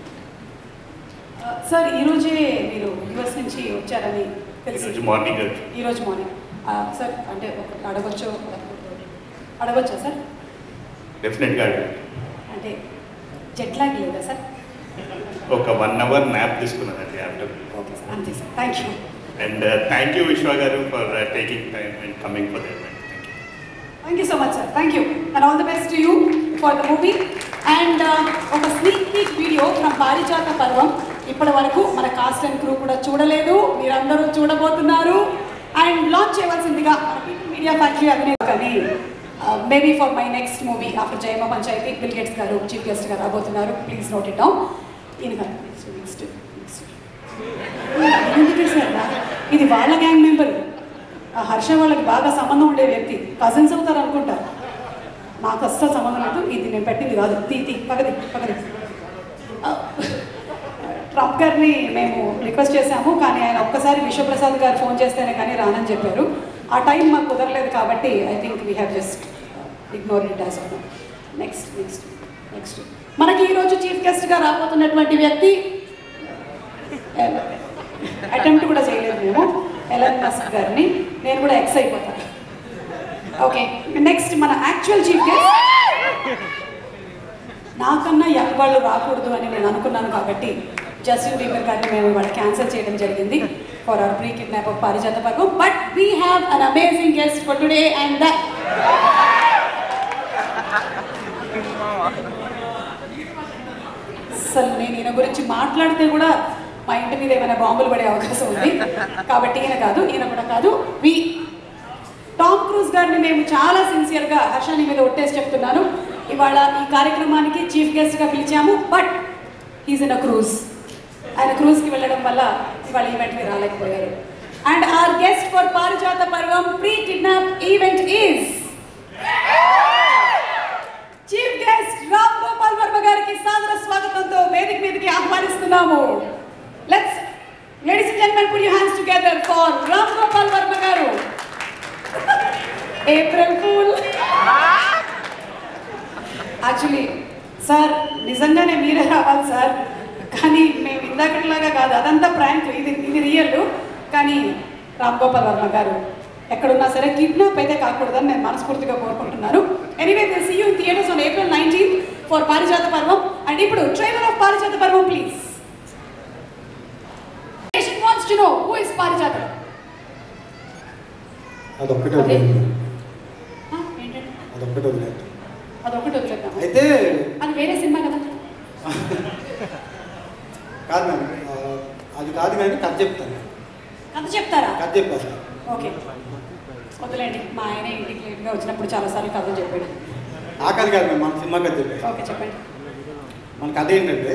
sir ఈ రోజే మీరు యుఎస్ నుంచి వచ్చారని తెలిసి ఈరోజు మార్నింగ్ ఈ రోజు మార్నింగ్ సార్ అంటే ఒకటి అడగొచ్చు అడగొచ్చా సార్ డెఫినెట్గా అంటే జెట్ లాగ్ లేదా సార్ ఒక వన్ అవర్ న్యాప్ తీసుకున్నదండి ఆఫ్టర్ ఓకే సార్ అంతే sir thank you and thank you Vishwa గారు for taking time and coming for that thank you so much sir thank you and all the best to you for the movie and ఒక sneak peek video from Parijata Parvam ఇప్పటి వరకు మన కాస్ట్ అండ్ క్రూ కూడా చూడలేదు మీరందరూ చూడబోతున్నారు అండ్ లాంచ్ చేయవలసిందిగా మీడియా ఫ్యాక్టరీ అధినేత కానీ maybe for my next movie after Jayamma Panchayathi Bill Gates గారు చీఫ్ గెస్ట్గా రాబోతున్నారు ప్లీజ్ నోట్ ఇట్ డౌన్ ఈయన గారు నెక్స్ట్ నెక్స్ట్ నెక్స్ట్ ఇది వాళ్ళ గ్యాంగ్ మెంబర్ ఆ హర్ష వాళ్ళకి బాగా సంబంధం ఉండే వ్యక్తి కజిన్స్ అవుతారు అనుకుంటా నాకు అస్సలు సంబంధం లేదు ఇది నేను పెట్టింది కాదు తీ తీ పగది పగది ఆ, ట్రంప్ గారిని మేము రిక్వెస్ట్ చేశాము కానీ ఆయన ఒక్కసారి విశ్వప్రసాద్ గారు ఫోన్ చేస్తేనే కానీ రానని చెప్పారు ఆ టైం మాకు కుదరలేదు కాబట్టి I think we have just ignore it as next next next మనకి ఈరోజు చీఫ్ గెస్ట్గా రాబోతున్నటువంటి వ్యక్తి అటెంప్ట్ కూడా చేయలేదు మేము ఎలన్ మస్క్ గారిని నేను కూడా ఎక్స్ అయిపోతాను ఓకే నెక్స్ట్ మన యాక్చువల్ చీఫ్ గెస్ట్ నాకన్నా వాళ్ళు రాకూడదు అని నేను అనుకున్నాను కాబట్టి జస్టిన్ బీబర్ గారిని మేము ఇవాళ క్యాన్సిల్ చేయడం జరిగింది for our pre kidnap of Parijatha Parvam but we have an amazing guest for today and that అసలు నేను ఈయన గురించి మాట్లాడితే కూడా మా ఇంటి మీద ఏమైనా బాంబులు పడే అవకాశం ఉంది కాబట్టి ఈయన కాదు ఈయన కూడా కాదు వి టామ్ క్రూజ్ గారిని మేము చాలా సిన్సియర్గా హర్షాని మీద ఒట్టేసి చెప్తున్నాను ఇవాళ ఈ కార్యక్రమానికి చీఫ్ గెస్ట్గా పిలిచాము but is in a cruise ఆయన క్రూజ్కి వెళ్ళడం వల్ల ఇవాళ ఈవెంట్కి రాలేకపోయారు and are guest for Parijatha Parvam pre kidnap event is chief guest Ram Gopal Varma గారికి సాదర స్వాగతంతో వేదిక మీదకి ఆహ్వానిస్తున్నాము let's ladies and gentlemen put your hands together for Ram Gopal Varma గారు ఏప్రిల్ ఫూల్ యాక్చువల్లీ సార్ నిజంగానే మీరే రావాలి సార్ కానీ మేము ఇందాకట్లాగా కాదు అదంతా ప్రాంక్ ఇది ఇది రియల్ కానీ రామ్ గోపాల్ వర్మ గారు ఎక్కడున్నా సరే కిడ్నాప్ అయితే కాకూడదని నేను మనస్ఫూర్తిగా కోరుకుంటున్నాను anyway will see you in theatres on April nineteen for Parijatha Parvam and ఇప్పుడు trailer of Parijatha Parvam please Nation wants to know who is పారిజాత అదొక్కటే అదే. వదిలేదు ఆ, ఏంటండి అదొక్కటే వదిలేదు అదొకటి వదిలేద్దాం అయితే అది వేరే సినిమా కదా కాదు మ్యామ్ ఆ, అది కాదు కానీ కథ చెప్తాను కథ చెప్తారా కథ చెప్పేస్తాను ఓకే వదిలేండి మా ఆయన ఇంటికి లేట్గా వచ్చినప్పుడు చాలాసార్లు కథ చెప్పాడు ఆ కథ కాదు మ్యామ్ మన సినిమా కథ చెప్పేస్తాను ఓకే చెప్పండి మన కథ ఏంటంటే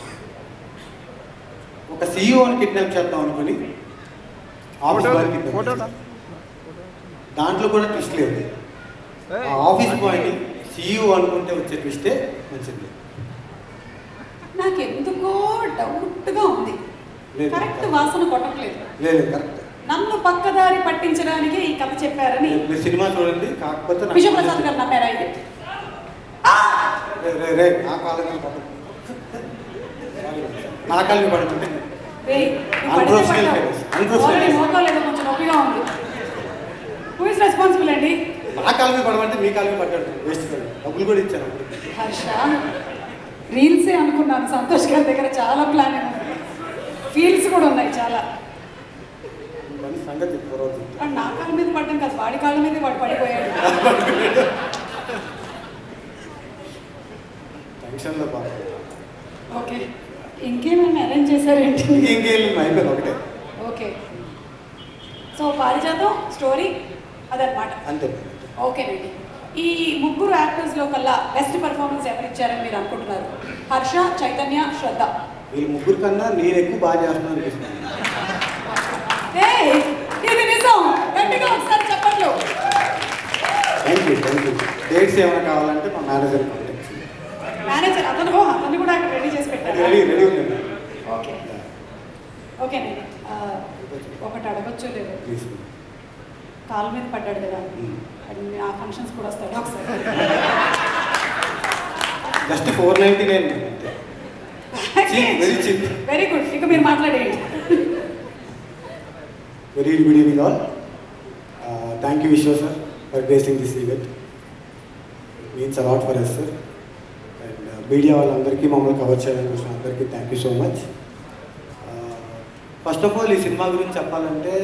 ఒక సీఈఓని కిడ్నాప్ చేద్దాం అనుకుని ఆఫీస్ బాయ్ కిడ్నాప్ చేశారు. దాంట్లో కూడా ట్విస్ట్ లేదు ఆ ఆఫీస్ బాయ్ని సీఈఓ అనుకుంటే వచ్చే ట్విస్టే మంచిది నాకు ఎందుకో డౌట్గా ఉంది లేదు. కరెక్ట్ వాసన కొట్టట్లేదు లేదు కరెక్ట్ నన్ను పక్కదారి పట్టించడానికి ఈ కథ చెప్పారని మీరు సినిమా చూడండి కాకపోతే నాకు- విశ్వప్రసాద్ గారు నమ్మారా ఇది రే, రే, రే, నా కాళ్ళ మీద పడకు. నా కాళ్ళ మీద పడుతుంటే రేయ్, నువ్వు పడితే Unprofessional పడ్డావు. case. Unprofessional Already case. మోకాలు ఏదో కొంచెం నొప్పిగా ఉంది హూ ఇస్ రెస్పాన్సిబుల్ అండి నా కాళ్ళ మీద పడమంటే మీ కాళ్ళ మీద పడ్డాడు వేస్ట్ కాదు డబ్బులు కూడా ఇచ్చాను అప్పుడు హర్ష రీల్సే అనుకున్నాను సంతోష్ గారి దగ్గర చాలా ప్లాన్ ఉంది ఫీల్స్ కూడా ఉన్నాయి చాలా ఇవన్నీ సంగతి తర్వాత వాడు నా కాళ్ళ మీద పడ్డం కాదు వాడి కాళ్ళ మీద వాడు పడిపోయాడు టెన్షన్లో బాగా ఓకే ఇంకేమైనా అరేంజ్ చేశారేంటి ఇంకేం లేదు అయిపోయింది ఒకటే ఓకే సో పారిజాతం స్టోరీ అదనమాట అంతే ఓకేనండి ఈ ముగ్గురు యాక్టర్స్లో కల్లా బెస్ట్ పర్ఫార్మెన్స్ ఎవరు ఇచ్చారని మీరు అనుకుంటున్నారు హర్ష చైతన్య శ్రద్ధ వీళ్ళు ముగ్గురు కన్నా నేను ఎక్కువ బాగా చేస్తున్నాను అనిపిస్తుంది ఏయ్, ఇది నిజం గట్టిగా ఒకసారి చెప్పట్లు thank you thank you dates ఏమైనా కావాలంటే మా మేనేజర్ కాంటాక్ట్ మేనేజర్ అతను అతను కూడా అక్కడ రెడీ చేసి పెట్టారు రెడీ రెడీ ఉంది ఓకే ఓకేనండి ఆ, ఒకటి అడగొచ్చు లేదు ప్లీజ్ కాలు మీద పడ్డాడు కదా అది ఆ ఫంక్షన్స్ కూడా వస్తాడు ఒకసారి just four ninety nine very cheap very good ఇక మీరు మాట్లాడేయండి very good evening all thank you Vishwa sir for basing this event means a lot for yes sir and media వాళ్ళందరికీ మమ్మల్ని కవర్ చేయడానికి వచ్చిన అందరికీ thank you so much first of all ఈ సినిమా గురించి చెప్పాలంటే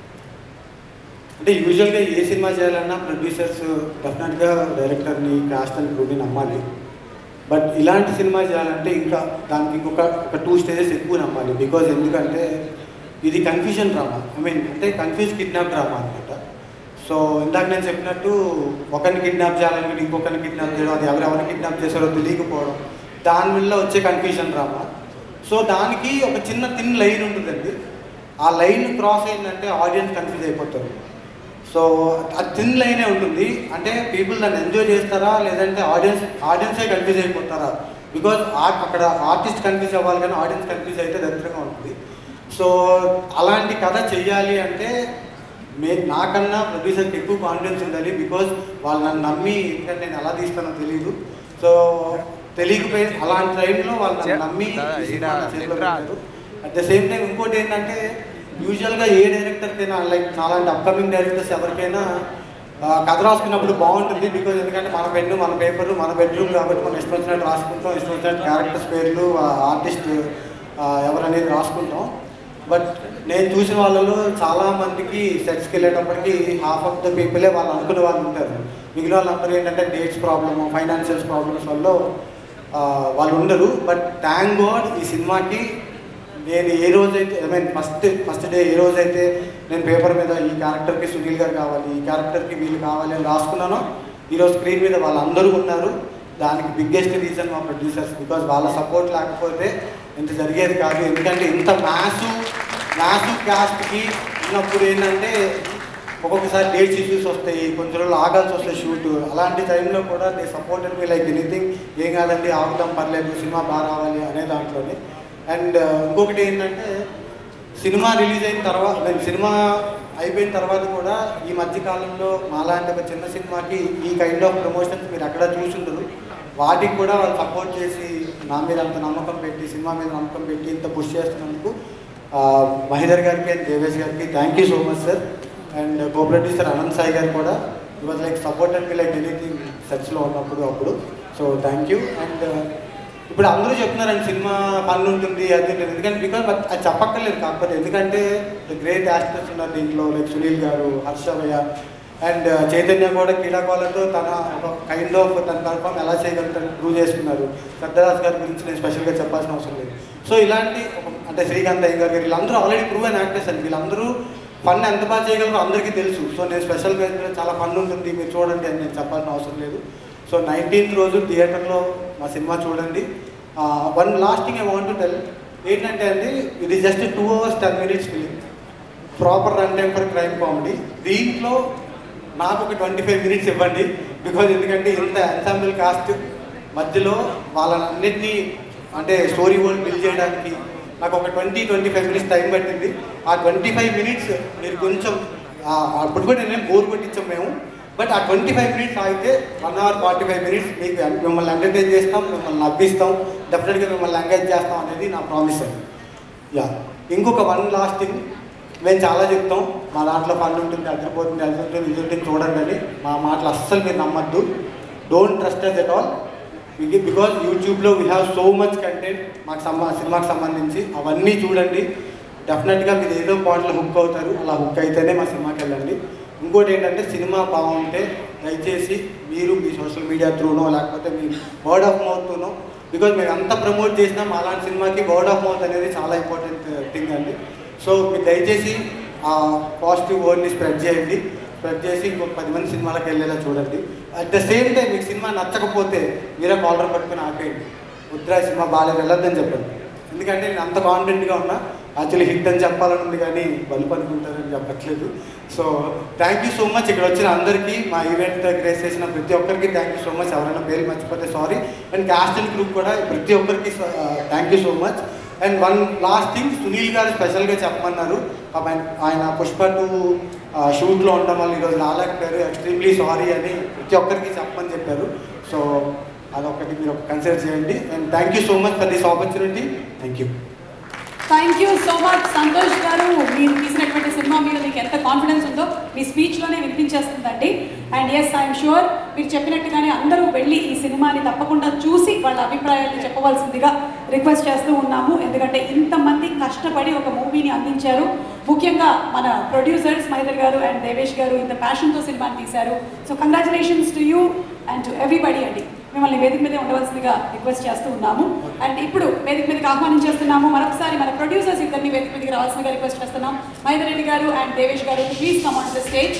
అంటే యూజువల్గా ఏ సినిమా చేయాలన్నా ప్రొడ్యూసర్స్ డెఫినెట్గా డైరెక్టర్ని కాస్ట్ అండ్ క్రూని నమ్మాలి బట్ ఇలాంటి సినిమా చేయాలంటే ఇంకా దానికి ఇంకొక ఒక టూ స్టేజెస్ ఎక్కువ నమ్మాలి బికాజ్ ఎందుకంటే ఇది కన్ఫ్యూజన్ డ్రామా ఐ మీన్ అంటే కన్ఫ్యూజ్ కిడ్నాప్ డ్రామా అనమాట సో ఇందాక నేను చెప్పినట్టు ఒకరిని కిడ్నాప్ చేయాలని ఇంకొకరిని కిడ్నాప్ చేయడం అది ఎవరెవరిని కిడ్నాప్ చేశారో తెలియకపోవడం దానివల్ల వచ్చే కన్ఫ్యూజన్ డ్రామా సో దానికి ఒక చిన్న థిన్ లైన్ ఉంటుందండి ఆ లైన్ క్రాస్ అయిందంటే ఆడియన్స్ కన్ఫ్యూజ్ అయిపోతారు సో ఆ థిన్ లైనే ఉంటుంది అంటే పీపుల్ దాన్ని ఎంజాయ్ చేస్తారా లేదంటే ఆడియన్స్ ఆడియన్సే కన్ఫ్యూజ్ అయిపోతారా బికాజ్ అక్కడ ఆర్టిస్ట్ కన్ఫ్యూజ్ అవ్వాలి కానీ ఆడియన్స్ కన్ఫ్యూజ్ అయితే దరిద్రంగా ఉంటుంది సో అలాంటి కథ చెయ్యాలి అంటే మే నాకన్నా ప్రొడ్యూసర్కి ఎక్కువ కాన్ఫిడెన్స్ ఉండాలి బికాజ్ వాళ్ళు నన్ను నమ్మి ఎందుకంటే నేను ఎలా తీస్తానో తెలియదు సో తెలియకపోయి అలాంటి టైంలో వాళ్ళు నన్ను నమ్మి ఈ సినిమా నా చేతిలో పెట్టారు అట్ ద సేమ్ టైం ఇంకోటి ఏంటంటే యూజువల్గా ఏ డైరెక్టర్కైనా లైక్ నాలాంటి అప్కమింగ్ డైరెక్టర్స్ ఎవరికైనా ఆ, కథ రాసుకున్నప్పుడు బాగుంటుంది బికాజ్ ఎందుకంటే మన పెన్ను మన పేపర్ మన బెడ్రూమ్ కాబట్టి మనం ఇష్టం వచ్చినట్టు రాసుకుంటాం ఇష్టం వచ్చినట్టు క్యారెక్టర్స్ పేర్లు ఆర్టిస్ట్ ఎవరనేది రాసుకుంటాం బట్ నేను చూసిన వాళ్ళలో చాలా మందికి సెట్స్కి వెళ్ళేటప్పటికి హాఫ్ ఆఫ్ ద పీపులే వాళ్ళు అనుకునే వాళ్ళు ఉంటారు మిగిలిన వాళ్ళందరూ ఏంటంటే డేట్స్ ప్రాబ్లమ్ ఫైనాన్షియల్స్ ప్రాబ్లమ్స్ వల్ల ఆ, వాళ్ళు ఉండరు బట్ థ్యాంక్ గాడ్ ఈ సినిమాకి నేను ఏ రోజైతే I mean first first day ఏ రోజైతే నేను పేపర్ మీద ఈ క్యారెక్టర్కి సునీల్ గారు కావాలి ఈ క్యారెక్టర్కి వీళ్ళు కావాలి అని రాసుకున్నానో ఈరోజు స్క్రీన్ మీద వాళ్ళందరూ ఉన్నారు దానికి బిగ్గెస్ట్ రీజన్ మా ప్రొడ్యూసర్స్ బికాజ్ వాళ్ళ సపోర్ట్ లేకపోతే ఇంత జరిగేది కాదు ఎందుకంటే ఇంత మ్యాసు మ్యాసు క్యాస్ట్కి ఉన్నప్పుడు ఏంటంటే ఒక్కొక్కసారి డేట్స్ ఇష్యూస్ వస్తాయి కొంచెం రోజులు ఆగాల్సి వస్తాయి షూట్ అలాంటి టైంలో కూడా they supported me like anything ఏం కాదండి ఆగుతాం పర్లేదు సినిమా బాగా రావాలి అనే దాంట్లోనే అండ్ ఇంకొకటి ఏంటంటే సినిమా రిలీజ్ అయిన తర్వాత నేను సినిమా అయిపోయిన తర్వాత కూడా ఈ మధ్య కాలంలో మాలాంటి ఒక చిన్న సినిమాకి ఈ కైండ్ ఆఫ్ ప్రమోషన్స్ మీరు ఎక్కడ చూసుండరు వాటికి కూడా వాళ్ళు సపోర్ట్ చేసి నా మీద అంత నమ్మకం పెట్టి సినిమా మీద నమ్మకం పెట్టి ఇంత పుష్ చేస్తున్నందుకు ఆ, మహేందర్ గారికి అండ్ దేవేష్ గారికి thank you so much sir and co producer Anant Sai గారు కూడా he was like support and like anything సెట్స్లో ఉన్నప్పుడు అప్పుడు సో థ్యాంక్ యూ అండ్ ఇప్పుడు అందరూ చెప్తున్నారండి సినిమా పనులు ఉంటుంది అది ఉంటుంది ఎందుకంటే బికాజ్ అది చెప్పక్కర్లేదు కాకపోతే ఎందుకంటే గ్రేట్ యాక్టర్స్ ఉన్నారు దీంట్లో లైక్ సునీల్ గారు హర్షభయ్య అండ్ చైతన్య కూడా క్రీడాకాలతో తన ఒక కైండ్ ఆఫ్ తన పర్ఫామ్ ఎలా చేయగలుగుతారు ప్రూవ్ చేసుకున్నారు సర్దారాజ్ గారి గురించి నేను స్పెషల్గా చెప్పాల్సిన అవసరం లేదు సో ఇలాంటి ఒక- అంటే శ్రీకాంత్ అయ్య గారు వీళ్ళందరూ ఆల్రెడీ ప్రూవ్ అయిన యాక్టర్స్ అండి వీళ్ళందరూ ఫన్ ఎంత బాగా చేయగలరో అందరికీ తెలుసు సో నేను స్పెషల్గా చాలా ఫన్ ఉంటుంది మీరు చూడండి అని నేను చెప్పాల్సిన అవసరం లేదు సో నైన్టీన్త్ రోజు థియేటర్లో మా సినిమా చూడండి one last thing I want to tell ఏంటంటే అండి ఇది just two hours ten minutes film proper run time for crime comedy దీంట్లో నాకు ఒక ట్వంటీ ఫైవ్ మినిట్స్ ఇవ్వండి బికాజ్ ఎందుకంటే ఇంత ఎన్సాంబుల్ కాస్ట్ మధ్యలో వాళ్ళన్నింటినీ అంటే స్టోరీ వరల్డ్ బిల్డ్ చేయడానికి నాకు ఒక twenty twenty five minutes time పట్టింది ఆ ట్వంటీ ఫైవ్ మినిట్స్ మీరు కొంచెం ఆ- అప్పుడు కూడా నేను బోర్ కొట్టించాం మేము బట్ ఆ ట్వంటీ ఫైవ్ మినిట్స్ ఆగితే one hour forty five minutes మీకు మిమ్మల్ని ఎంటర్టైన్ చేస్తాం మిమ్మల్ని నవ్విస్తాం డెఫినెట్గా మిమ్మల్ని ఎంగేజ్ చేస్తాం అనేది నా ప్రామిస్ అండి యా ఇంకొక వన్ లాస్ట్ థింగ్ మేము చాలా చెప్తాం మా దాంట్లో పని ఉంటుంది అదిరిపోతుంది అది ఉంటుంది ఇది ఉంటుంది చూడండి అని మా మాటలు అస్సలు మీరు నమ్మద్దు don't trust us at all because యూట్యూబ్లో we have so much content మాకు సంబ సినిమాకి సంబంధించి అవన్నీ చూడండి డెఫినెట్గా మీరు ఏదో పాయింట్లో హుక్ అవుతారు అలా హుక్ అయితేనే మా సినిమాకి వెళ్ళండి ఇంకోటి ఏంటంటే సినిమా బాగుంటే దయచేసి మీరు మీ సోషల్ మీడియా త్రూనో లేకపోతే మీ వర్డ్ ఆఫ్ మౌత్తోనో బికాజ్ మీరు అంత ప్రమోట్ చేసినా మా అలాంటి సినిమాకి వర్డ్ ఆఫ్ మౌత్ అనేది చాలా ఇంపార్టెంట్ థింగ్ అండి సో మీరు దయచేసి ఆ పాజిటివ్ వర్డ్ని స్ప్రెడ్ చేయండి స్ప్రెడ్ చేసి ఇంకొక పది మంది సినిమాలకు వెళ్ళేలా చూడండి అట్ ద సేమ్ టైం మీకు సినిమా నచ్చకపోతే మీరే కాలర్ పట్టుకుని ఆపేయండి వద్దురా ఈ సినిమా బాగాలేదు వెళ్ళొద్దని చెప్పండి ఎందుకంటే నేను అంత కాన్ఫిడెంట్గా ఉన్నా యాక్చువల్లీ హిట్ అని చెప్పాలని ఉంది కానీ బల్బ్ అనుకుంటారని చెప్పట్లేదు so thank you so much ఇక్కడ వచ్చిన అందరికీ మా ఈవెంట్ గ్రేస్ చేసిన ప్రతి ఒక్కరికి థ్యాంక్ యూ సో మచ్ ఎవరైనా పేరు మర్చిపోతే sorry and cast and group కూడా ప్రతి ఒక్కరికి thank you so much and one last thing Sunil గారు స్పెషల్గా చెప్పమన్నారు పాపం ఆయన- ఆయన పుష్ప టూ షూట్లో ఉండడం వల్ల ఈరోజు రాలేకపోయారు ఎక్స్ట్రీమ్లీ సారీ అని ప్రతి ఒక్కరికి చెప్పమని చెప్పారు సో అదొకటి మీరు కన్సిడర్ చేయండి and thank you so much for this opportunity thank you thank you so much Santosh గారు మీరు తీసినటువంటి సినిమా మీద మీకు ఎంత కాన్ఫిడెన్స్ ఉందో మీ స్పీచ్లోనే వినిపించేస్తుందండి అండ్ ఎస్ ఐఎమ్ షూర్ మీరు చెప్పినట్టుగానే అందరూ వెళ్ళి ఈ సినిమాని తప్పకుండా చూసి వాళ్ళ అభిప్రాయాన్ని చెప్పవలసిందిగా రిక్వెస్ట్ చేస్తూ ఉన్నాము ఎందుకంటే ఇంతమంది కష్టపడి ఒక మూవీని అందించారు ముఖ్యంగా మన ప్రొడ్యూసర్స్ మహేందర్ గారు అండ్ దేవేష్ గారు ఇంత ప్యాషన్తో సినిమాని తీశారు so congratulations to you and to everybody అండి మిమ్మల్ని వేదిక మీదే ఉండవలసిందిగా రిక్వెస్ట్ చేస్తూ ఉన్నాము అండ్ ఇప్పుడు వేదిక మీదకి ఆహ్వానించేస్తున్నాము మరొకసారి మన ప్రొడ్యూసర్స్ ఇద్దరిని వేదిక మీదకి రావాల్సిందిగా రిక్వెస్ట్ చేస్తున్నాం మహేందర్ రెడ్డి గారు అండ్ దేవేష్ గారు please come on the stage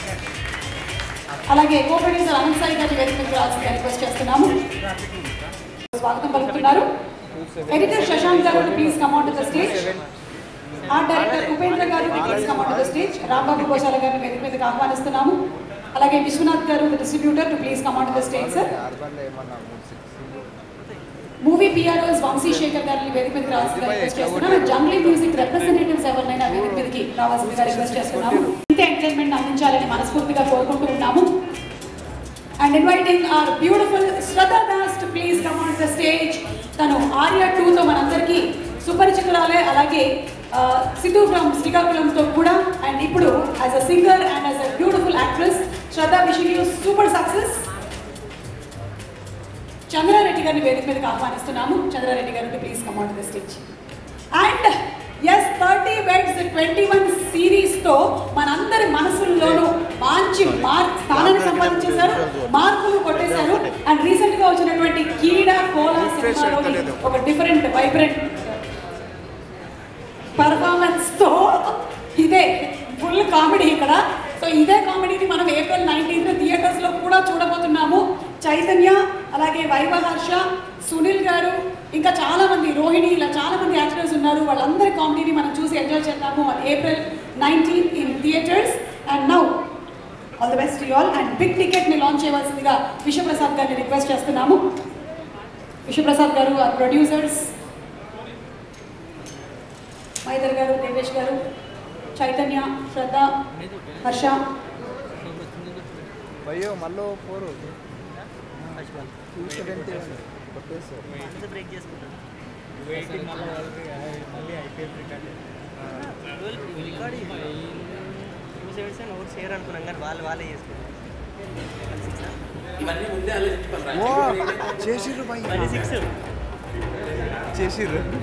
అలాగే కో ప్రొడ్యూసర్ అనంత్ సాయి గారిని వేదిక మీదకి రావాల్సిందిగా రిక్వెస్ట్ చేస్తున్నాము స్వాగతం పలుకుతున్నారు ఎడిటర్ శశాంక్ గారు please come on to the stage art director Upendra గారు please come on to the stage Rambabu Goshala గారిని వేదిక మీదకి ఆహ్వానిస్తున్నాము అలాగే విశ్వనాథ్ గారు distributor too please come on to the stage sir movie PROs Vamsi Shekar గారిని వేదిక మీదకి రావాల్సిందిగా రిక్వెస్ట్ చేస్తున్నాం జంగ్లీ మ్యూజిక్ రిప్రజెంటేటివ్స్ ఎవరినైనా వేదిక మీదకి రావాల్సిందిగా రిక్వెస్ట్ చేస్తున్నాము ఇంత ఎంటర్టైన్మెంట్ అందించాలని మనస్ఫూర్తిగా కోరుకుంటూ ఉన్నాము and inviting our beautiful Shraddha Das to please come on the stage తను ఆర్యా టూతో మనందరికీ సుపరిచితురాలే అలాగే ఆ, సిద్ధు ఫ్రమ్ శ్రీకాకుళంతో కూడా అండ్ ఇప్పుడు as a singer and as a beautiful actress Shraddha wishing you super success Chandra Reddy గారిని వేదిక మీదకి ఆహ్వానిస్తున్నాము చంద్రారెడ్డి గారు please come on the stage and yes thirty weds twenty one సిరీస్తో మనందరి మనసుల్లోనూ మంచి మార్క్ స్థానాన్ని సంపాదించేశారు మార్కులు కొట్టేశారు అండ్ రీసెంట్గా వచ్చినటువంటి కీడా కోలా సినిమాలోని ఒక డిఫరెంట్ వైబ్రెంట్ పర్ఫార్మెన్స్తో ఇదే ఫుల్ కామెడీ ఇక్కడ సో ఇదే కామెడీని మనం ఏప్రిల్ నైన్టీన్త్ థియేటర్స్లో కూడా చూడబోతున్నాము చైతన్య అలాగే వైభవ్ హర్ష సునీల్ గారు ఇంకా చాలా మంది రోహిణి ఇలా చాలా మంది యాక్టర్స్ ఉన్నారు వాళ్ళందరి కామెడీని మనం చూసి ఎంజాయ్ చేద్దాము April nineteen in theatres and now all the best you all and big టికెట్ని లాంచ్ చేయవలసిందిగా విశ్వప్రసాద్ గారిని రిక్వెస్ట్ చేస్తున్నాము విశ్వప్రసాద్ గారు ఆర్ ప్రొడ్యూసర్స్ మైదర్ గారు దేవేష్ గారు చైతన్య శ్రద్ధ హర్ష భయ్యో మళ్ళీ పోరు బ్రేక్ చేసుకుంటాను టూ సెవెన్స్ నోట్స్ షేర్ అనుకున్నాం కానీ వాళ్ళు వాళ్ళే చేసుకున్నారు ఇవన్నీ ముందే ఆలోచించుకోవాలి చేసిర్రు సిక్స్ చేసిర్రు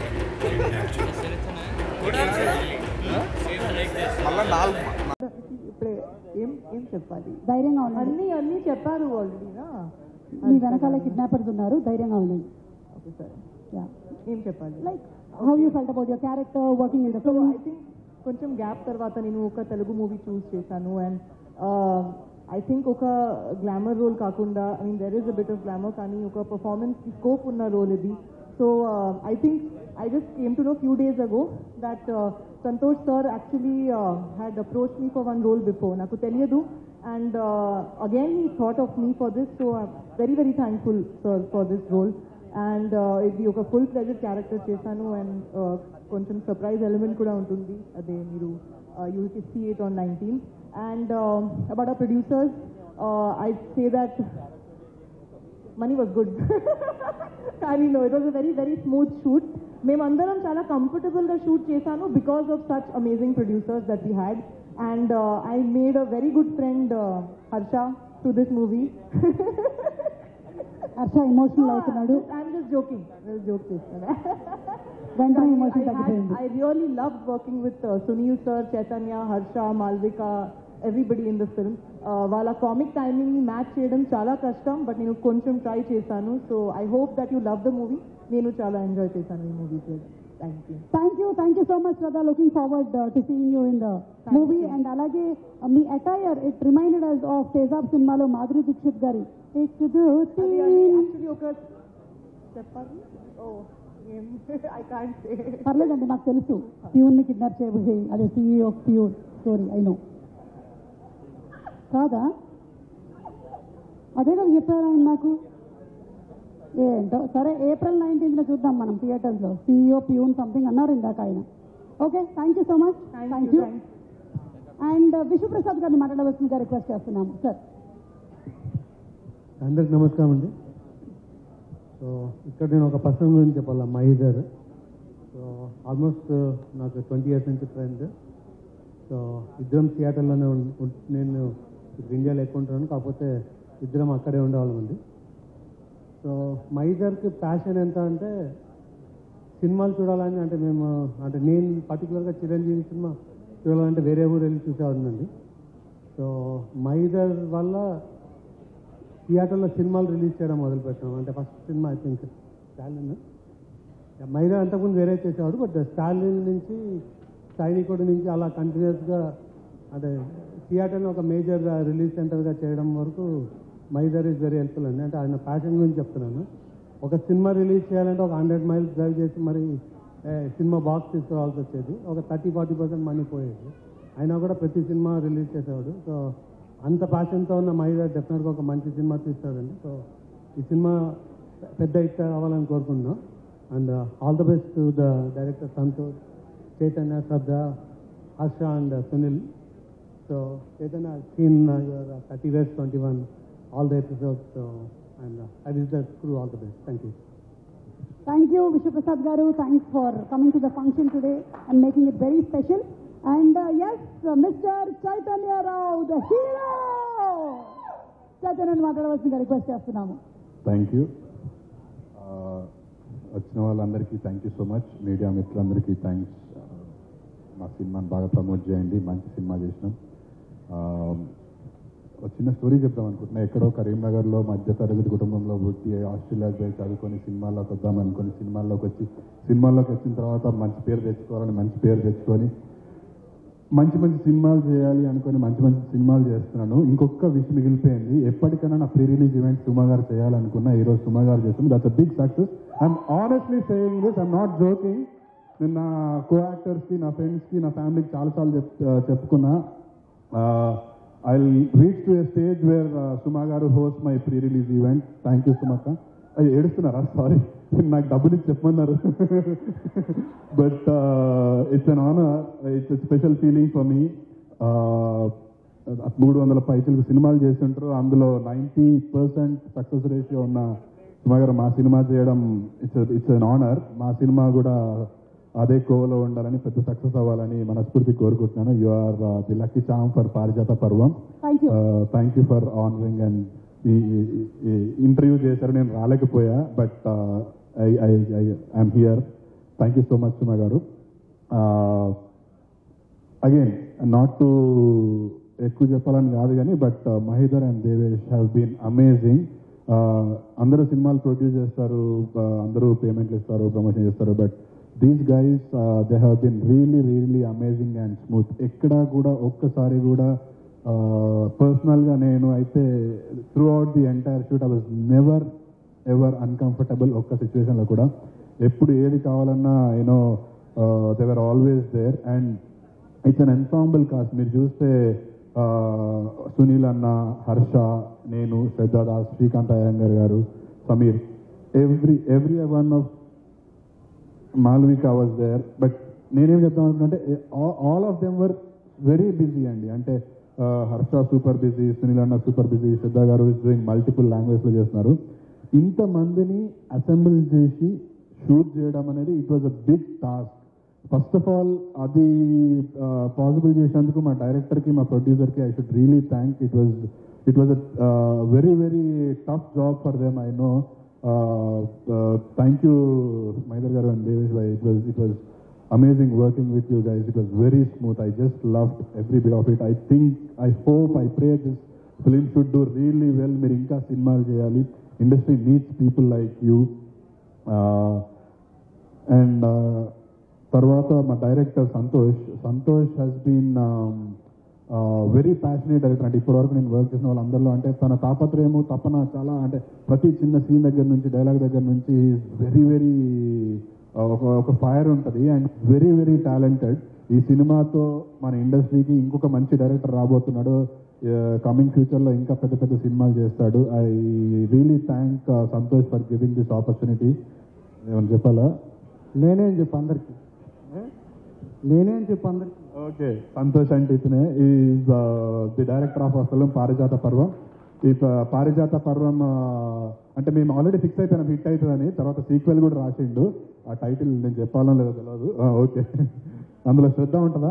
మళ్ళా నాలుగు ఇప్పుడే ఏం ఏం చెప్పాలి ధైర్యంగా ఉండండి అన్ని అన్ని చెప్పారు ఆల్రెడీనా మీ వెనకాల కిడ్నాపర్స్ ఉన్నారు ధైర్యంగా ఉండండి ఓకే సరే యా ఏం చెప్పాలి like how you felt about your character working in the so film I think కొంచెం గ్యాప్ తర్వాత నేను ఒక తెలుగు మూవీ చూస్ చేశాను అండ్ ఐ థింక్ ఒక గ్లామర్ రోల్ కాకుండా I mean there is a bit of glamour కానీ ఒక పర్ఫార్మెన్స్ స్కోప్ ఉన్న రోల్ ఇది so I think I just came to know few days ago that Santosh sir actually had approach me for one role before నాకు తెలియదు and again he thought of me for this so very very thankful sir for this role and ఇది ఒక ఫుల్ ప్లెజర్ క్యారెక్టర్ చేశాను అండ్ కొంచెం సర్ప్రైజ్ ఎలిమెంట్ కూడా ఉంటుంది అదే మీరు you see it on nineteen and about a producers I say that money was good కానీ no it was a very very smooth shoot మేమందరం చాలా కంఫర్టబుల్గా షూట్ చేశాను because of such amazing producers that we had and I made a very good friend Harsha to this movie Harsha emotional అవుతున్నాడు ఐఎమ్ జస్ట్ జోకింగ్ జోక్ చేస్తాను వెంటనే ఎమోషన్ తగ్గిపోయింది I really loved working with uh, Sunil sir, Chaitanya, Harsha, Malvika, everybody in the film. Uh, వాళ్ళ కామిక్ టైమింగ్ ని మ్యాచ్ చేయడం చాలా కష్టం బట్ నేను కొంచెం ట్రై చేశాను so I hope that you love the movie నేను చాలా ఎంజాయ్ చేశాను ఈ movie thank you thank you thank you so much Shraddha looking forward to seeing you in the movie and అలాగే uh, మీ attire it reminded us of Tezaab సినిమాలో మాధురి దీక్షిత్ గారి "ఇక్ జ్యోతి" యాక్చువల్లీ ఒక చెప్పాలి ఓ ఐ కాంట్ సే పర్లేదండి నాకు తెలుసు ప్యూన్ ని కిడ్నాప్ చేయబోయే అదే CEO peon story I know కాదా అదే కదా చెప్పారు ఆయన నాకు ఏంటో సరే ఏప్రిల్ నైన్టీన్త్ చూద్దాం మనం థియేటర్స్ లో సీఈఓ ప్యూన్ సంథింగ్ అన్నారు ఇందాక ఆయన okay thank you so much thank you and Vishwaprasad గారిని మాట్లాడవలసిందిగా రిక్వెస్ట్ చేస్తున్నాము సార్ అందరికి నమస్కారం అండి సో ఇక్కడ నేను ఒక పర్సన్ గురించి చెప్పాలి మహి గారు సో ఆల్మోస్ట్ నాకు ట్వంటీ ఇయర్స్ నుంచి ఫ్రెండ్ సో ఇద్దరం థియేటర్లోనే ఉం- ఉం- నేను ఇప్పుడు ఇండియాలో ఎక్కువ ఉంటున్నాను కాకపోతే ఇద్దరం అక్కడే ఉండేవాళ్ళం అండి సో మహి గారికి ప్యాషన్ ఎంత అంటే సినిమాలు చూడాలని అంటే మేము అంటే నేను పర్టికులర్గా చిరంజీవి సినిమా చూడాలంటే వేరే ఊరు వెళ్ళి చూసేవాడినండి సో మైదర్ వల్ల థియేటర్లో సినిమాలు రిలీజ్ చేయడం మొదలుపెట్టాం అంటే ఫస్ట్ సినిమా ఐ థింక్ స్టాలిన్ మైదా అంతకుముందు వేరే చేసేవాడు బట్ స్టాలిన్ నుంచి సైనికుడి నుంచి అలా కంటిన్యూస్గా అంటే థియేటర్ని ఒక మేజర్ రిలీజ్ సెంటర్గా చేయడం వరకు మైదర్ ఈజ్ వెరీ హెల్ప్ఫుల్ అండి అంటే ఆయన ప్యాషన్ గురించి చెప్తున్నాను ఒక సినిమా రిలీజ్ చేయాలంటే ఒక హండ్రెడ్ మైల్స్ డ్రైవ్ చేసి మరి ఏ, సినిమా బాక్స్ తీసుకోవాల్సి వచ్చేది ఒక థర్టీ ఫార్టీ పర్సెంట్ మనీ పోయేది అయినా కూడా ప్రతి సినిమా రిలీజ్ చేసేవాడు సో అంత ప్యాషన్తో ఉన్న మైదా డెఫినెట్గా ఒక మంచి సినిమా తీస్తాడండి సో ఈ సినిమా పెద్ద హిట్ అవ్వాలని కోరుకుంటున్నాం and all the best to the director Santosh Chaitanya Shraddha Harsha and Sunil so Chaitanya seen your thirty weds twenty one all the episodes and I will the crew all the best thank you thank you Vishwaprasad గారు thanks for coming to the function today and making it very special and yes mister Chaitanya Rao the hero చైతన్యని మాట్లాడవలసిందిగా రిక్వెస్ట్ చేస్తున్నాము థ్యాంక్ యూ వచ్చిన వాళ్ళందరికీ thank you so much media మిత్రులందరికీ థ్యాంక్స్ మా సినిమాని బాగా ప్రమోట్ చేయండి మంచి సినిమా చేసినాం ఆ, ఒక చిన్న స్టోరీ చెప్దాం అనుకుంటున్నా ఎక్కడో కరీంనగర్లో మధ్య తరగతి కుటుంబంలో పుట్టి ఆస్ట్రేలియాకి పోయి చదువుకొని సినిమాల్లోకి వద్దాం అనుకుని సినిమాల్లోకి వచ్చి సినిమాల్లోకి వచ్చిన తర్వాత మంచి పేరు తెచ్చుకోవాలని మంచి పేరు తెచ్చుకొని మంచి మంచి సినిమాలు చేయాలి అనుకుని మంచి మంచి సినిమాలు చేస్తున్నాను ఇంకొక విషయం మిగిలిపోయింది ఎప్పటికైనా నా ప్రీ రిలీజ్ ఈవెంట్ సుమా గారు చేయాలనుకున్నా ఈ రోజు సుమా గారు చేస్తుంది that's big success I'm honestly saying this I'm not joking నేను నా కో యాక్టర్స్కి నా ఫ్రెండ్స్కి నా ఫ్యామిలీకి చాలాసార్లు చెప్ చెప్పుకున్నా I reach to a stage where Suma గారు host my pre release event thank you సుమక్క అయ్యి ఏడుస్తున్నారా సారీ నాకు డబ్బులు ఇచ్చి చెప్పమన్నారు but it's an honour it's special feeling for me మూడు వందల పైసలకు సినిమాలు చేస్తుంటారు అందులో నైంటీ పర్సెంట్ సక్సెస్ రేషియో ఉన్న సుమా గారు మా సినిమా చేయడం ఇట్స్ ఇట్స్ అన్ ఆనర్ మా సినిమా కూడా అదే కోవలో ఉండాలని పెద్ద సక్సెస్ అవ్వాలని మనస్ఫూర్తి కోరుకుంటున్నాను you are the lucky charm for Parijatha Parvam thank you thank you for honouring and ఈ ఇంటర్వ్యూ చేశారు నేను రాలేకపోయా but I I I'm here thank you so much Suma గారు అగైన్ నాట్ టు ఎక్కువ చెప్పాలని కాదు కానీ but Mahidhar and Devesh have been amazing అందరూ సినిమాలు ప్రొడ్యూస్ చేస్తారు uh, అందరూ పేమెంట్లు ఇస్తారు ప్రమోషన్ చేస్తారు but these guys they have been really really amazing and smooth ఎక్కడా కూడా ఒక్కసారి కూడా పర్సనల్గా నేను అయితే throughout the entire shoot I was never ever uncomfortable ఒక్క సిచ్యువేషన్లో కూడా ఎప్పుడు ఏది కావాలన్నా you know they were always there and it's an ensemble cast మీరు చూస్తే ఆ, సునీల్ అన్న హర్ష నేను శ్రద్ధాదాస్ శ్రీకాంత్ అయ్యంగర్ గారు Sameer every every one of Malvika was there but నేనేం చెప్తాను అనుకుంటే all of them were very busy అండి అంటే ఆ, హర్ష సూపర్ బిజీ సునీల్ అన్న సూపర్ బిజీ శ్రద్ధ గారు ఇస్ డూయింగ్ మల్టిపుల్ లాంగ్వేజ్లో చేస్తున్నారు ఇంతమందిని అసెంబ్ల్ చేసి షూట్ చేయడం అనేది it was a big task first of all అది పాసిబుల్ చేసినందుకు మా డైరెక్టర్కి మా ప్రొడ్యూసర్కి I should really thank it was it was a very very tough job for them I know thank you మైదర్ గారు అండ్ దేవేష్ భాయ్ it was it was amazing working with you guys it was very smooth I just love every bit of it I think I hope I pray this film should do really well మీరు ఇంకా సినిమాలు చేయాలి industry needs people like you and తర్వాత మా director Santosh Santosh he's been very passionate director అంటే ఇప్పటివరకు నేను వర్క్ చేసిన వాళ్ళందరిలో అంటే తన తాపత్రయము తపన చాలా అంటే ప్రతి చిన్న సీన్ దగ్గర నుంచి డైలాగ్ దగ్గర నుంచి వెరీ వెరీ ఒక ఒక ఫైర్ ఉంటుంది అండ్ వెరీ వెరీ టాలెంటెడ్ ఈ సినిమాతో మన ఇండస్ట్రీకి ఇంకొక మంచి డైరెక్టర్ రాబోతున్నాడు కమింగ్ ఫ్యూచర్లో ఇంకా పెద్ద పెద్ద సినిమాలు చేస్తాడు I really thank Santosh for giving this opportunity ఏమని చెప్పాలా నేనే అని చెప్పు అందరికి నేనే అని చెప్పు అందరికి ఓకే సంతోష్ అంటే ఇతనే ఈజ్ ది డైరెక్టర్ ఆఫ్ అసలం పారిజాత పర్వం ఈ ప- పారిజాత పర్వం ఆ, అంటే మేము ఆల్రెడీ ఫిక్స్ అయిపోయినాం హిట్ అవుతుందని తర్వాత సీక్వెల్ కూడా రాసిండు ఆ టైటిల్ నేను చెప్పాలో లేదో తెలియదు ఓకే అందులో శ్రద్ధ ఉంటుందా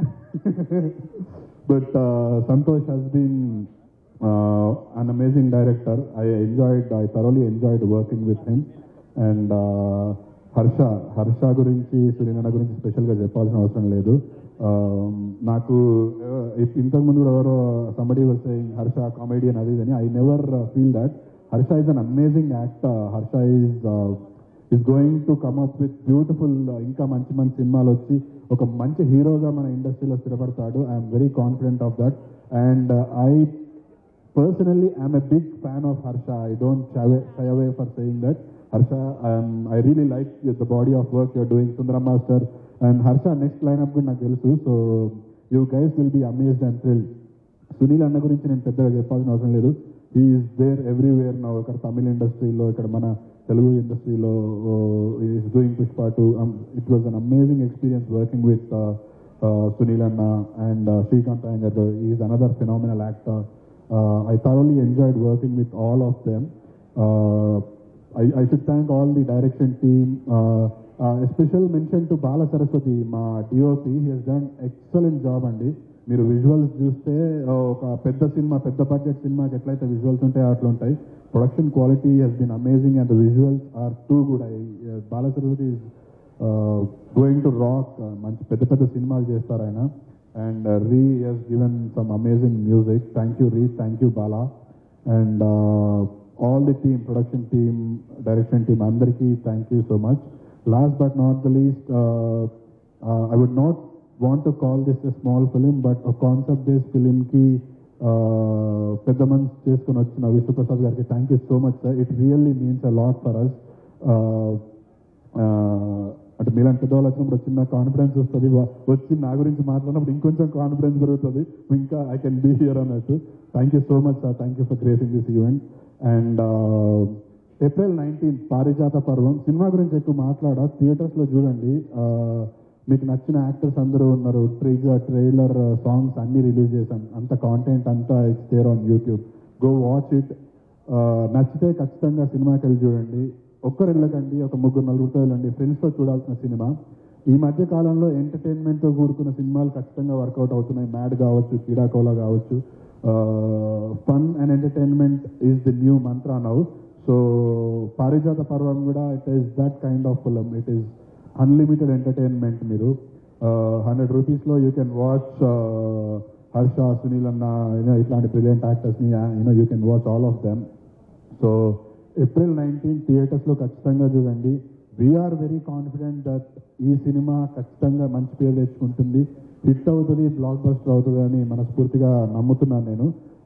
but Santosh has been an amazing director I enjoyed I thoroughly enjoyed working with him and Harsha Harsha గురించి సురేనన్న గురించి స్పెషల్గా చెప్పాల్సిన అవసరం లేదు Um, నాకు uh, ఇప్- ఇంతకుముందు కూడా ఎవరో సంబడి వస్తే హర్ష కామెడియన్ అది ఇది అని I never feel that Harsha is an amazing actor Harsha is is going to come up with beautiful ఇంకా మంచి మంచి సినిమాలు వచ్చి ఒక మంచి హీరోగా మన ఇండస్ట్రీలో స్థిరపడతాడు I'm very confident of that and I personally i'm a big fan of harsha i don't shy away, shy away for saying that harsha um, i really like the body of work you're doing sundaram master and harsha next lineup కూడా నాకు తెలుసు so you guys will be amazed and thrilled Sunil అన్న గురించి నేను పెద్దగా చెప్పాల్సిన అవసరం లేదు ఈజ్ దేర్ ఎవ్రీవేర్ నా ఇక్కడ తమిళ ఇండస్ట్రీలో ఇక్కడ మన తెలుగు ఇండస్ట్రీలో is doing Pushpa two it was an amazing experience working with Sunil అన్న and Srikanth Iyengar is another phenomenal actor I thoroughly enjoyed working with all of them I, I should thank all the direction team. Uh, uh, a special mention to Bala Saraswati, మా DOP. He has done excellent job అండి మీరు విజువల్స్ చూస్తే uh, ఒక పెద్ద సినిమా పెద్ద బడ్జెట్ సినిమాకి ఎట్లయితే విజువల్స్ ఉంటాయో అట్లా ఉంటాయి production quality he's been amazing and the visuals are too good I Bala Saraswathi is going to rock మంచి పెద్ద పెద్ద సినిమాలు చేస్తారు ఆయన and Ree he's given some amazing music thank you Ree thank you Bala and all the team production team direction team అందరికీ thank you so much last but not the least I would not want to call this a small film but concept based ఫిలింకి పెద్ద మనసు చేసుకుని వచ్చిన విష్ణుప్రసాద్ గారికి thank you so much sir it really means a lot for us అంటే మీలాంటి పెద్దవాళ్ళు వచ్చినప్పుడు చిన్న కాన్ఫిడెన్స్ వస్తుంది వా- వచ్చి నా గురించి మాట్లాడినప్పుడు ఇంకొంచెం కాన్ఫిడెన్స్ పెరుగుతుంది ఇంకా ఐ కెన్ బీ హియర్ అన్నట్టు thank you so much sir thank you for creating this event and April nineteenth Paarijatha Parvam cinema గురించి ఎక్కువ మాట్లాడ థియేటర్స్లో చూడండి మీకు నచ్చిన యాక్టర్స్ అందరూ ఉన్నారు ట్రిగర్ ట్రైలర్ సాంగ్స్ అన్ని రిలీజ్ చేశాం అంత కాంటెంట్ అంతా it's there on YouTube go watch it నచ్చితే ఖచ్చితంగా సినిమాకి వెళ్ళి చూడండి ఒక్కరు వెళ్ళకండి ఒక ముగ్గురు నలుగురితో వెళ్ళండి ఫ్రెండ్స్తో చూడాల్సిన సినిమా ఈ మధ్య కాలంలో ఎంటర్టైన్మెంట్తో కూడుకున్న సినిమాలు ఖచ్చితంగా వర్కౌట్ అవుతున్నాయి మ్యాడ్ కావచ్చు కీడాకోలా కావచ్చు fun and entertainment is the new mantra now so Paarijatha Parvam కూడా it is that kind of film it is unlimited entertainment మీరు హండ్రెడ్ రూపీస్లో you can watch Harsha Sunil అన్న యూనో ఇట్లాంటి బ్రిలియంట్ యాక్టర్స్ని you know you can watch all of them so April nineteen థియేటర్స్లో ఖచ్చితంగా చూడండి వీఆర్ వెరీ కాన్ఫిడెంట్ దట్ ఈ సినిమా ఖచ్చితంగా మంచి పేరు తెచ్చుకుంటుంది హిట్ అవుతుంది బ్లాక్ బస్టర్ అవుతుంది అని మనస్ఫూర్తిగా నమ్ముతున్నాను నేను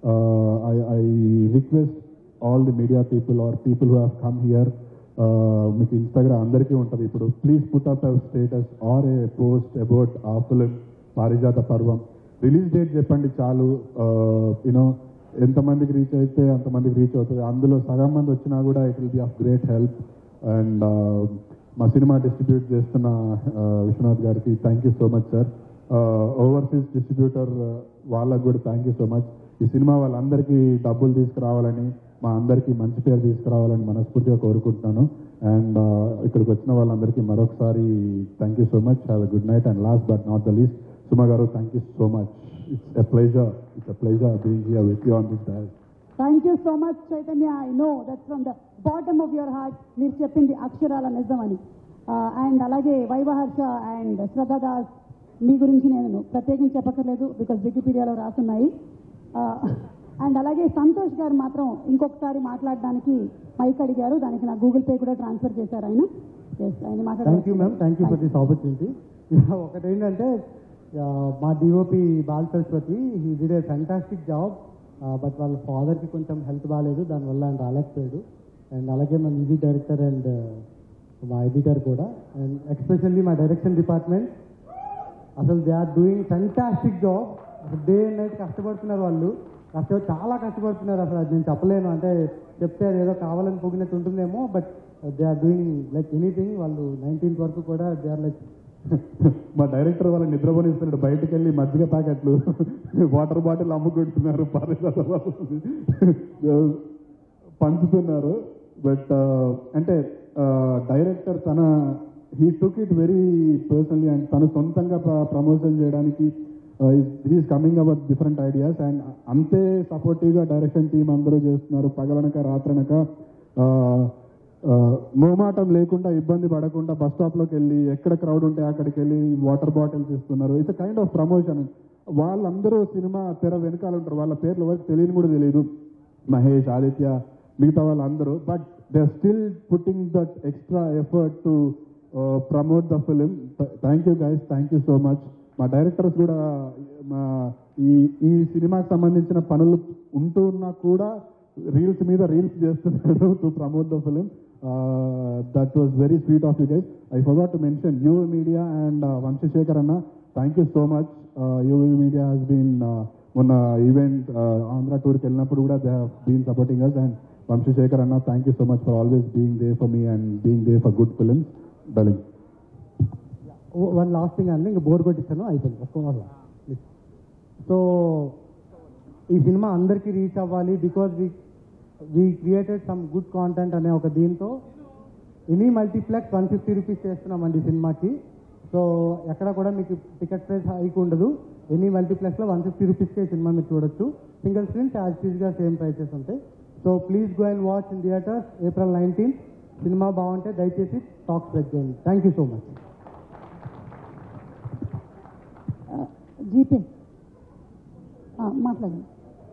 I request all the media people or people who have come here మీకు ఇన్స్టాగ్రామ్ అందరికీ ఉంటుంది ఇప్పుడు please put up status or a post about a film Paarijatha Parvam release date చెప్పండి చాలు యూనో ఎంతమందికి రీచ్ అయితే అంతమందికి రీచ్ అవుతుంది అందులో సగం మంది వచ్చినా కూడా it will be of great help and మా సినిమా డిస్ట్రిబ్యూట్ చేస్తున్న uh, విశ్వనాథ్ గారికి thank you so much sir overseas distributor వాళ్ళకు కూడా థ్యాంక్ యూ సో మచ్ ఈ సినిమా వాళ్ళందరికీ డబ్బులు తీసుకురావాలని మా అందరికీ మంచి పేరు తీసుకురావాలని మనస్ఫూర్తిగా కోరుకుంటున్నాను అండ్ ఇక్కడికి వచ్చిన వాళ్ళందరికీ మరొకసారి thank you so much have a good night and last but not the least Suma గారు thank you so much it's a pleasure it's a pleasure being here with you on this dais thank you so much Chaitanya I know that's from the bottom of your heart మీరు చెప్పింది అక్షరాల నిజం అని అండ్ అలాగే వైవహర్ష అండ్ శ్రద్ధ దాస్ మీ గురించి నేను ప్రత్యేకించి చెప్పక్కర్లేదు బికాస్ వికీపీడియాలో రాసున్నాయి అండ్ అలాగే సంతోష్ గారు మాత్రం ఇంకొకసారి మాట్లాడడానికి మైక్ అడిగారు దానికి నా గూగుల్ పే కూడా ట్రాన్స్ఫర్ చేశారు ఆయన Yes, ఆయన thank you ma'am thank you for మాట్లాడారు దిస్ ఆపర్చునిటీ ఒకటి ఏంటంటే మా DOP Bala Saraswathi he did a fantastic job but వాళ్ళ ఫాదర్కి కొంచెం హెల్త్ బాగాలేదు దానివల్ల ఆయన రాలేకపోయాడు అండ్ అలాగే మా మ్యూజిక్ డైరెక్టర్ అండ్ మా ఎడిటర్ కూడా అండ్ ఎక్స్పెషల్లీ మా డైరెక్షన్ డిపార్ట్మెంట్ అసలు they are doing fantastic job అసలు డే అండ్ నైట్ కష్టపడుతున్నారు వాళ్ళు కష్ట చాలా కష్టపడుతున్నారు అసలు అది నేను చెప్పలేను అంటే చెప్తే అది ఏదో కావాలని పొగినట్టు ఉంటుందేమో but they are doing like anything వాళ్ళు నైన్టీన్త్ వరకు కూడా దే ఆర్ లైక్ మా డైరెక్టర్ వాళ్ళని నిద్రపోనిస్తున్నాడు బయటకు వెళ్ళి మజ్జిగ ప్యాకెట్లు వాటర్ బాటిల్ అమ్ముకుంటున్నారు పారిజాత పంచుతున్నారు బట్ అంటే డైరెక్టర్ తన he took it very personally and తను సొంతంగా ప్రమోషన్ చేయడానికి is coming our different ideas and అంతే సపోర్టివ్గా డైరెక్షన్ టీం అందరూ చేస్తున్నారు పగలనక రాత్రనక మోమాటం లేకుండా ఇబ్బంది పడకుండా బస్ స్టాప్లోకి వెళ్ళి ఎక్కడ క్రౌడ్ ఉంటే అక్కడికి వెళ్ళి వాటర్ బాటిల్స్ ఇస్తున్నారు ఇట్స్ కైండ్ ఆఫ్ ప్రమోషన్ వాళ్ళందరూ సినిమా తెర వెనకాల ఉంటారు వాళ్ళ పేర్లు ఎవరికి తెలియని కూడా తెలియదు మహేష్ ఆదిత్య మిగతా వాళ్ళందరూ but they are still putting that extra effort to promote the film thank you guys thank you so much మా డైరెక్టర్స్ కూడా మా ఈ ఈ సినిమాకి సంబంధించిన పనులు ఉంటున్నా కూడా రీల్స్ మీద రీల్స్ చేస్తున్నాడు to promote the film that was very sweet of you guys I forgot to mention you media and Vamsi Sekhar అన్న thank you so much you media has been మొన్న ఈవెంట్ ఆంధ్ర టూర్కి వెళ్ళినప్పుడు కూడా they have been supporting us and Vamsi Sekhar అన్న thank you so much for always being there for me and being there for good films darling one last thing అండి ఇంకా బోర్ కొట్టిస్తాను అయిపోయింది ఒక్క వల్ల సో ఈ సినిమా అందరికీ రీచ్ అవ్వాలి because we we created some good content అనే ఒక దీంతో any multiplex one fifty rupees చేస్తున్నామండి ఈ సినిమాకి సో ఎక్కడ కూడా మీకు టికెట్ ప్రైస్ హైక్ ఉండదు ఎనీ మల్టీప్లెక్స్లో వన్ ఫిఫ్టీ రూపీస్కే సినిమా మీరు చూడొచ్చు సింగిల్ స్క్రీన్స్ యాజ్ టీజ్గా సేమ్ ప్రైసెస్ ఉంటాయి so please go and watch in theatres April nineteen సినిమా బాగుంటే దయచేసి టాక్ స్ప్రెడ్ చేయండి థ్యాంక్ యూ సో మచ్ జీపే మాట్లాడండి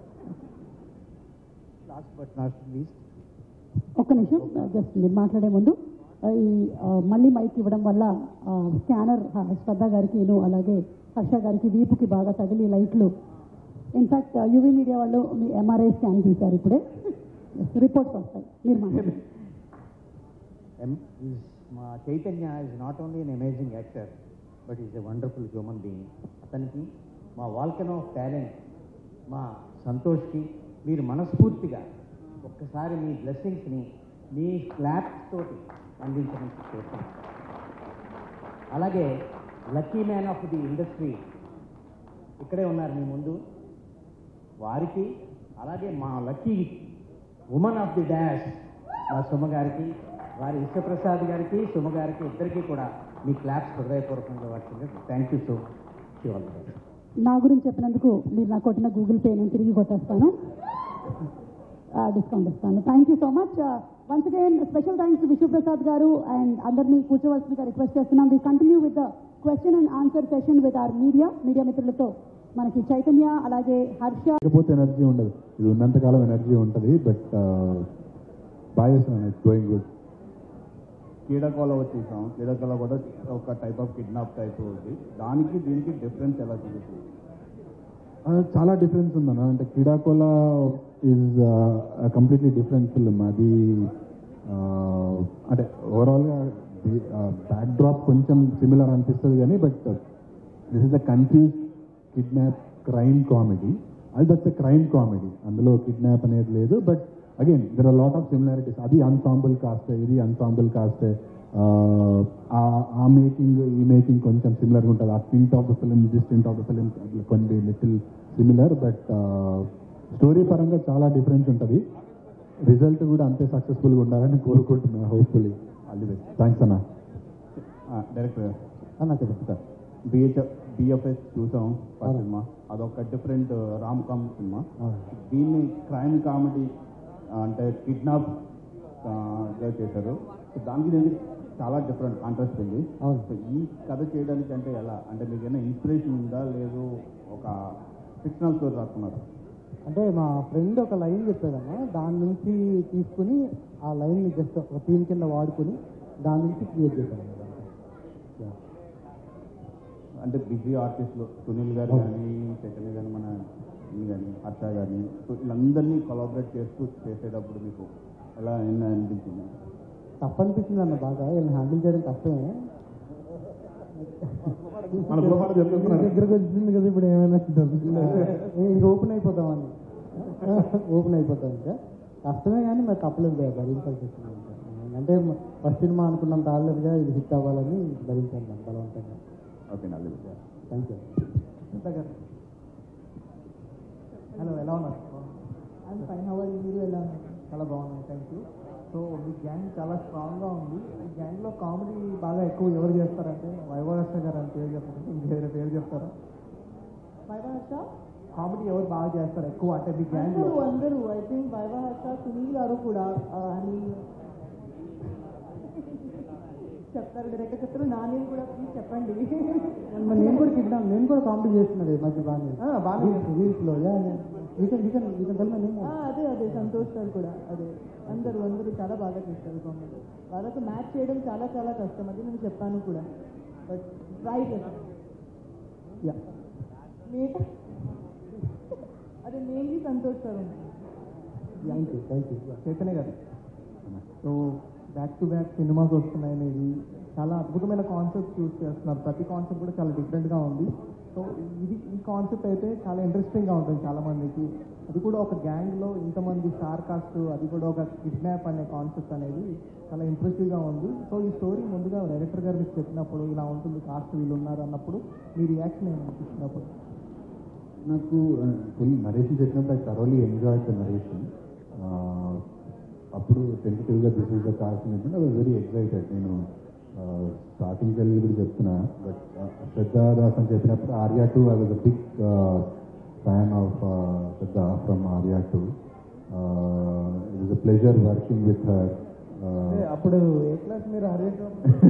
లాస్ట్ బట్ నాట్ లీస్ట్ ఒక్క నిమిషం జస్ట్ మీరు మాట్లాడే ముందు ఆ, ఈ ఆ, మళ్ళీ మైక్ ఇవ్వడం వల్ల ఆ, స్కానర్ ఆ, శ్రద్ధ గారికి అలాగే హర్ష గారికి వీపుకి బాగా తగిలి లైట్లు ఇన్ఫాక్ట్ యూవీ మీడియా వాళ్ళు మీ ఎంఆర్ఐ స్కాన్ తీశారు ఇప్పుడే రిపోర్ట్స్ వస్తాయి మీరు మాట్లాడండి Em- is మా Chaitanya is not only an amazing actor but is a wonderful human being అతనికి మా వాల్కన్ ఆఫ్ టాలెంట్ మా సంతోష్కి మీరు మనస్ఫూర్తిగా ఒక్కసారి మీ బ్లెస్సింగ్స్ని మీ క్లాప్స్ తోటి అందించమని చేస్తున్నాను అలాగే lucky man of the industry ఇక్కడే ఉన్నారు మీ ముందు వారికి అలాగే మా lucky woman of the dash మా సుమ గారికి వారి విశ్వప్రసాద్ గారికి సుమ గారికి ఇద్దరికీ కూడా మీ క్లాప్స్ హృదయపూర్వకంగా వాడుతుంది థ్యాంక్ యూ సో మచ్ నా గురించి చెప్పినందుకు మీరు నాకు కొట్టిన గూగుల్ పే నేను తిరిగి కొట్టేస్తాను డిస్కౌంట్ ఇస్తాను thank you so much once again special thanks Vishwaprasad గారు అండ్ అందరినీ కూర్చోవలసిందిగా రిక్వెస్ట్ చేస్తున్నాం we continue with the question and answer session with our media media మిత్రులతో మనకి చైతన్య అలాగే హర్ష లేకపోతే ఎనర్జీ ఉండదు ఇది ఉన్నంతకాలం ఎనర్జీ ఉంటుంది బట్ బాగా చేస్తున్నాను ఇట్స్ గోయింగ్ గుడ్ కీడకోల వచ్చేసాం కీడకోల కూడా ఒక టైప్ ఆఫ్ కిడ్నాప్ టైప్ ఉంది దానికి దీనికి డిఫరెన్స్ ఎలా చూపిస్తుంది చాలా డిఫరెన్స్ ఉందన్న అంటే Keedaa Cola is completely different film అది uh, అంటే ఓవరాల్గా బ్యాక్ డ్రాప్ కొంచెం సిమిలర్ అనిపిస్తుంది కానీ but this is the confuse kidnap crime comedy అది దట్స్ క్రైమ్ కామెడీ అందులో కిడ్నాప్ అనేది లేదు but again there are lot of similarities అది అన్సాంబుల్ కాస్ట్ ఇది అన్సాంబుల్ కాస్ట్ ఆ మేకింగ్ ఈ మేకింగ్ కొంచెం సిమిలర్గా ఉంటుంది ఆ print of the film this print of the film కొన్ని లిటిల్ సిమిలర్ బట్ స్టోరీ పరంగా చాలా డిఫరెన్స్ ఉంటుంది రిజల్ట్ కూడా అంతే సక్సెస్ఫుల్గా ఉండాలని కోరుకుంటున్నాను hopefully all the best thanks అన్న డైరెక్టర్ అన్న చెప్తా బిహెచ్ బిఎఫ్ఎస్ చూసాం ఫస్ట్ సినిమా అదొక డిఫరెంట్ రామ్ కామ్ సినిమా దీన్ని క్రైమ్ కామెడీ అంటే కిడ్నాప్ చేశారు సో దానికి దీనికి చాలా డిఫరెంట్ కాంట్రాస్ట్ ఉంది సో ఈ కథ చేయడానికి అంటే ఎలా అంటే మీకు ఏమైనా ఇన్స్పిరేషన్ ఉందా లేదు ఒక ఫిక్షనల్ స్టోరీ రాసుకున్నారు అంటే మా ఫ్రెండ్ ఒక లైన్ చెప్పాడన్న దాని నుంచి తీసుకుని ఆ లైన్ని జస్ట్ ఒక థీమ్ కింద వాడుకుని దాని నుంచి క్రియేట్ చేశాను అంటే బిజీ ఆర్టిస్టులు సునీల్ గారు కానీ చైతన్య గారు మన ఈ కానీ హర్ష కానీ సో వీళ్ళందరినీ కొలాబరేట్ చేస్తూ చేసేటప్పుడు మీకు ఎలా ఏమైనా అనిపించింది టఫ్ అనిపించింది అన్న బాగా వీళ్ళని హ్యాండిల్ చేయడం కష్టమే మన గ్రూపాలు చెప్తున్నారు. దగ్గరకు వచ్చింది కదా ఇప్పుడు ఏమైనా ఇంక ఓపెన్ అయిపోతామని ఓపెన్ అయిపోతాం ఇంకా కష్టమే కానీ మరి తప్పలేదు కదా భరించాల్సి వచ్చింది ఇంకా. అంటే ఫస్ట్ సినిమా అనుకున్నంత ఆడలేదుగా ఇది హిట్ అవ్వాలని భరించాను మనం బలవంతంగా ఓకే నాలుగు థ్యాంక్ యూ హలో ఎలా ఉన్నారు అండ్ ఫైన్ హవర్ మీరు ఎలా ఉన్నారు చాలా బాగున్నాయి థ్యాంక్ యూ సో మీ గ్యాంగ్ చాలా స్ట్రాంగ్గా ఉంది ఈ గ్యాంగ్లో కామెడీ బాగా ఎక్కువ ఎవరు చేస్తారంటే వైభవరక్ష గారు అని పేరు చెప్పండి ఇంకేదైనా పేరు చెప్తారా వైవహర్ష కామెడీ ఎవరు బాగా చేస్తారు ఎక్కువ అంటే మీ గ్యాంగ్లో అందరూ అందరూ ఐ థింక్ వైవహర్ష సునీల్ గారు కూడా అని చెప్తారు డైరెక్టర్ చెప్తారు నా నేమ్ కూడా ప్లీజ్ చెప్పండి మరి నేను కూడా కిడ్నాప్ నేను కూడా కామెడీ చేస్తున్నాడు ఈ మధ్య బాగానే బాగానే రీల్స్లో you can you can you can tell my name ఆ, అదే అదే సంతోష్ గారు కూడా అదే అందరూ అందరూ చాలా బాగా చేస్తారు కామెడీ వాళ్ళతో మ్యాచ్ చేయడం చాలా చాలా కష్టం అది నేను చెప్పాను కూడా బట్ ట్రై చేస్తాను యా మేట అదే మెయిన్లీ సంతోష్ గారు ఉన్నారు thank you thank you Chaitanya గారు so back to back cinemas వస్తున్నాయి అనేది చాలా అద్భుతమైన కాన్సెప్ట్ చూస్ చేస్తున్నారు ప్రతి కాన్సెప్ట్ కూడా చాలా డిఫరెంట్గా ఉంది సో ఇది ఈ కాన్సెప్ట్ అయితే చాలా ఇంట్రెస్టింగ్గా ఉంటుంది చాలా మందికి అది కూడా ఒక గ్యాంగ్లో ఇంతమంది స్టార్ కాస్ట్ అది కూడా ఒక కిడ్నాప్ అనే కాన్సెప్ట్ అనేది చాలా ఇంప్రెసివ్గా ఉంది సో ఈ స్టోరీ ముందుగా డైరెక్టర్ గారు మీకు చెప్పినప్పుడు ఇలా ఉంటుంది కాస్ట్ వీళ్ళు ఉన్నారు అన్నప్పుడు మీ రియాక్షన్ ఏమనిపించినప్పుడు నాకు ఫుల్ నరేషన్ చెప్పినప్పుడు I thoroughly enjoy the narration అప్పుడు టెంటేటివ్గా దిస్ ఇస్ ద కాస్ట్ చెప్పిన ఐ వాజ్ వెరీ ఎక్సైటెడ్ నేను స్టార్టింగ్ వెళ్ళి కూడా చెప్తున్నా బట్ శ్రద్ధాదాస్ అని చెప్పినప్పుడు Arya two I was a big fan of Shraddha from Arya two it is a pleasure working with her అప్పుడు ఏ క్లాస్ మీరు హరేట్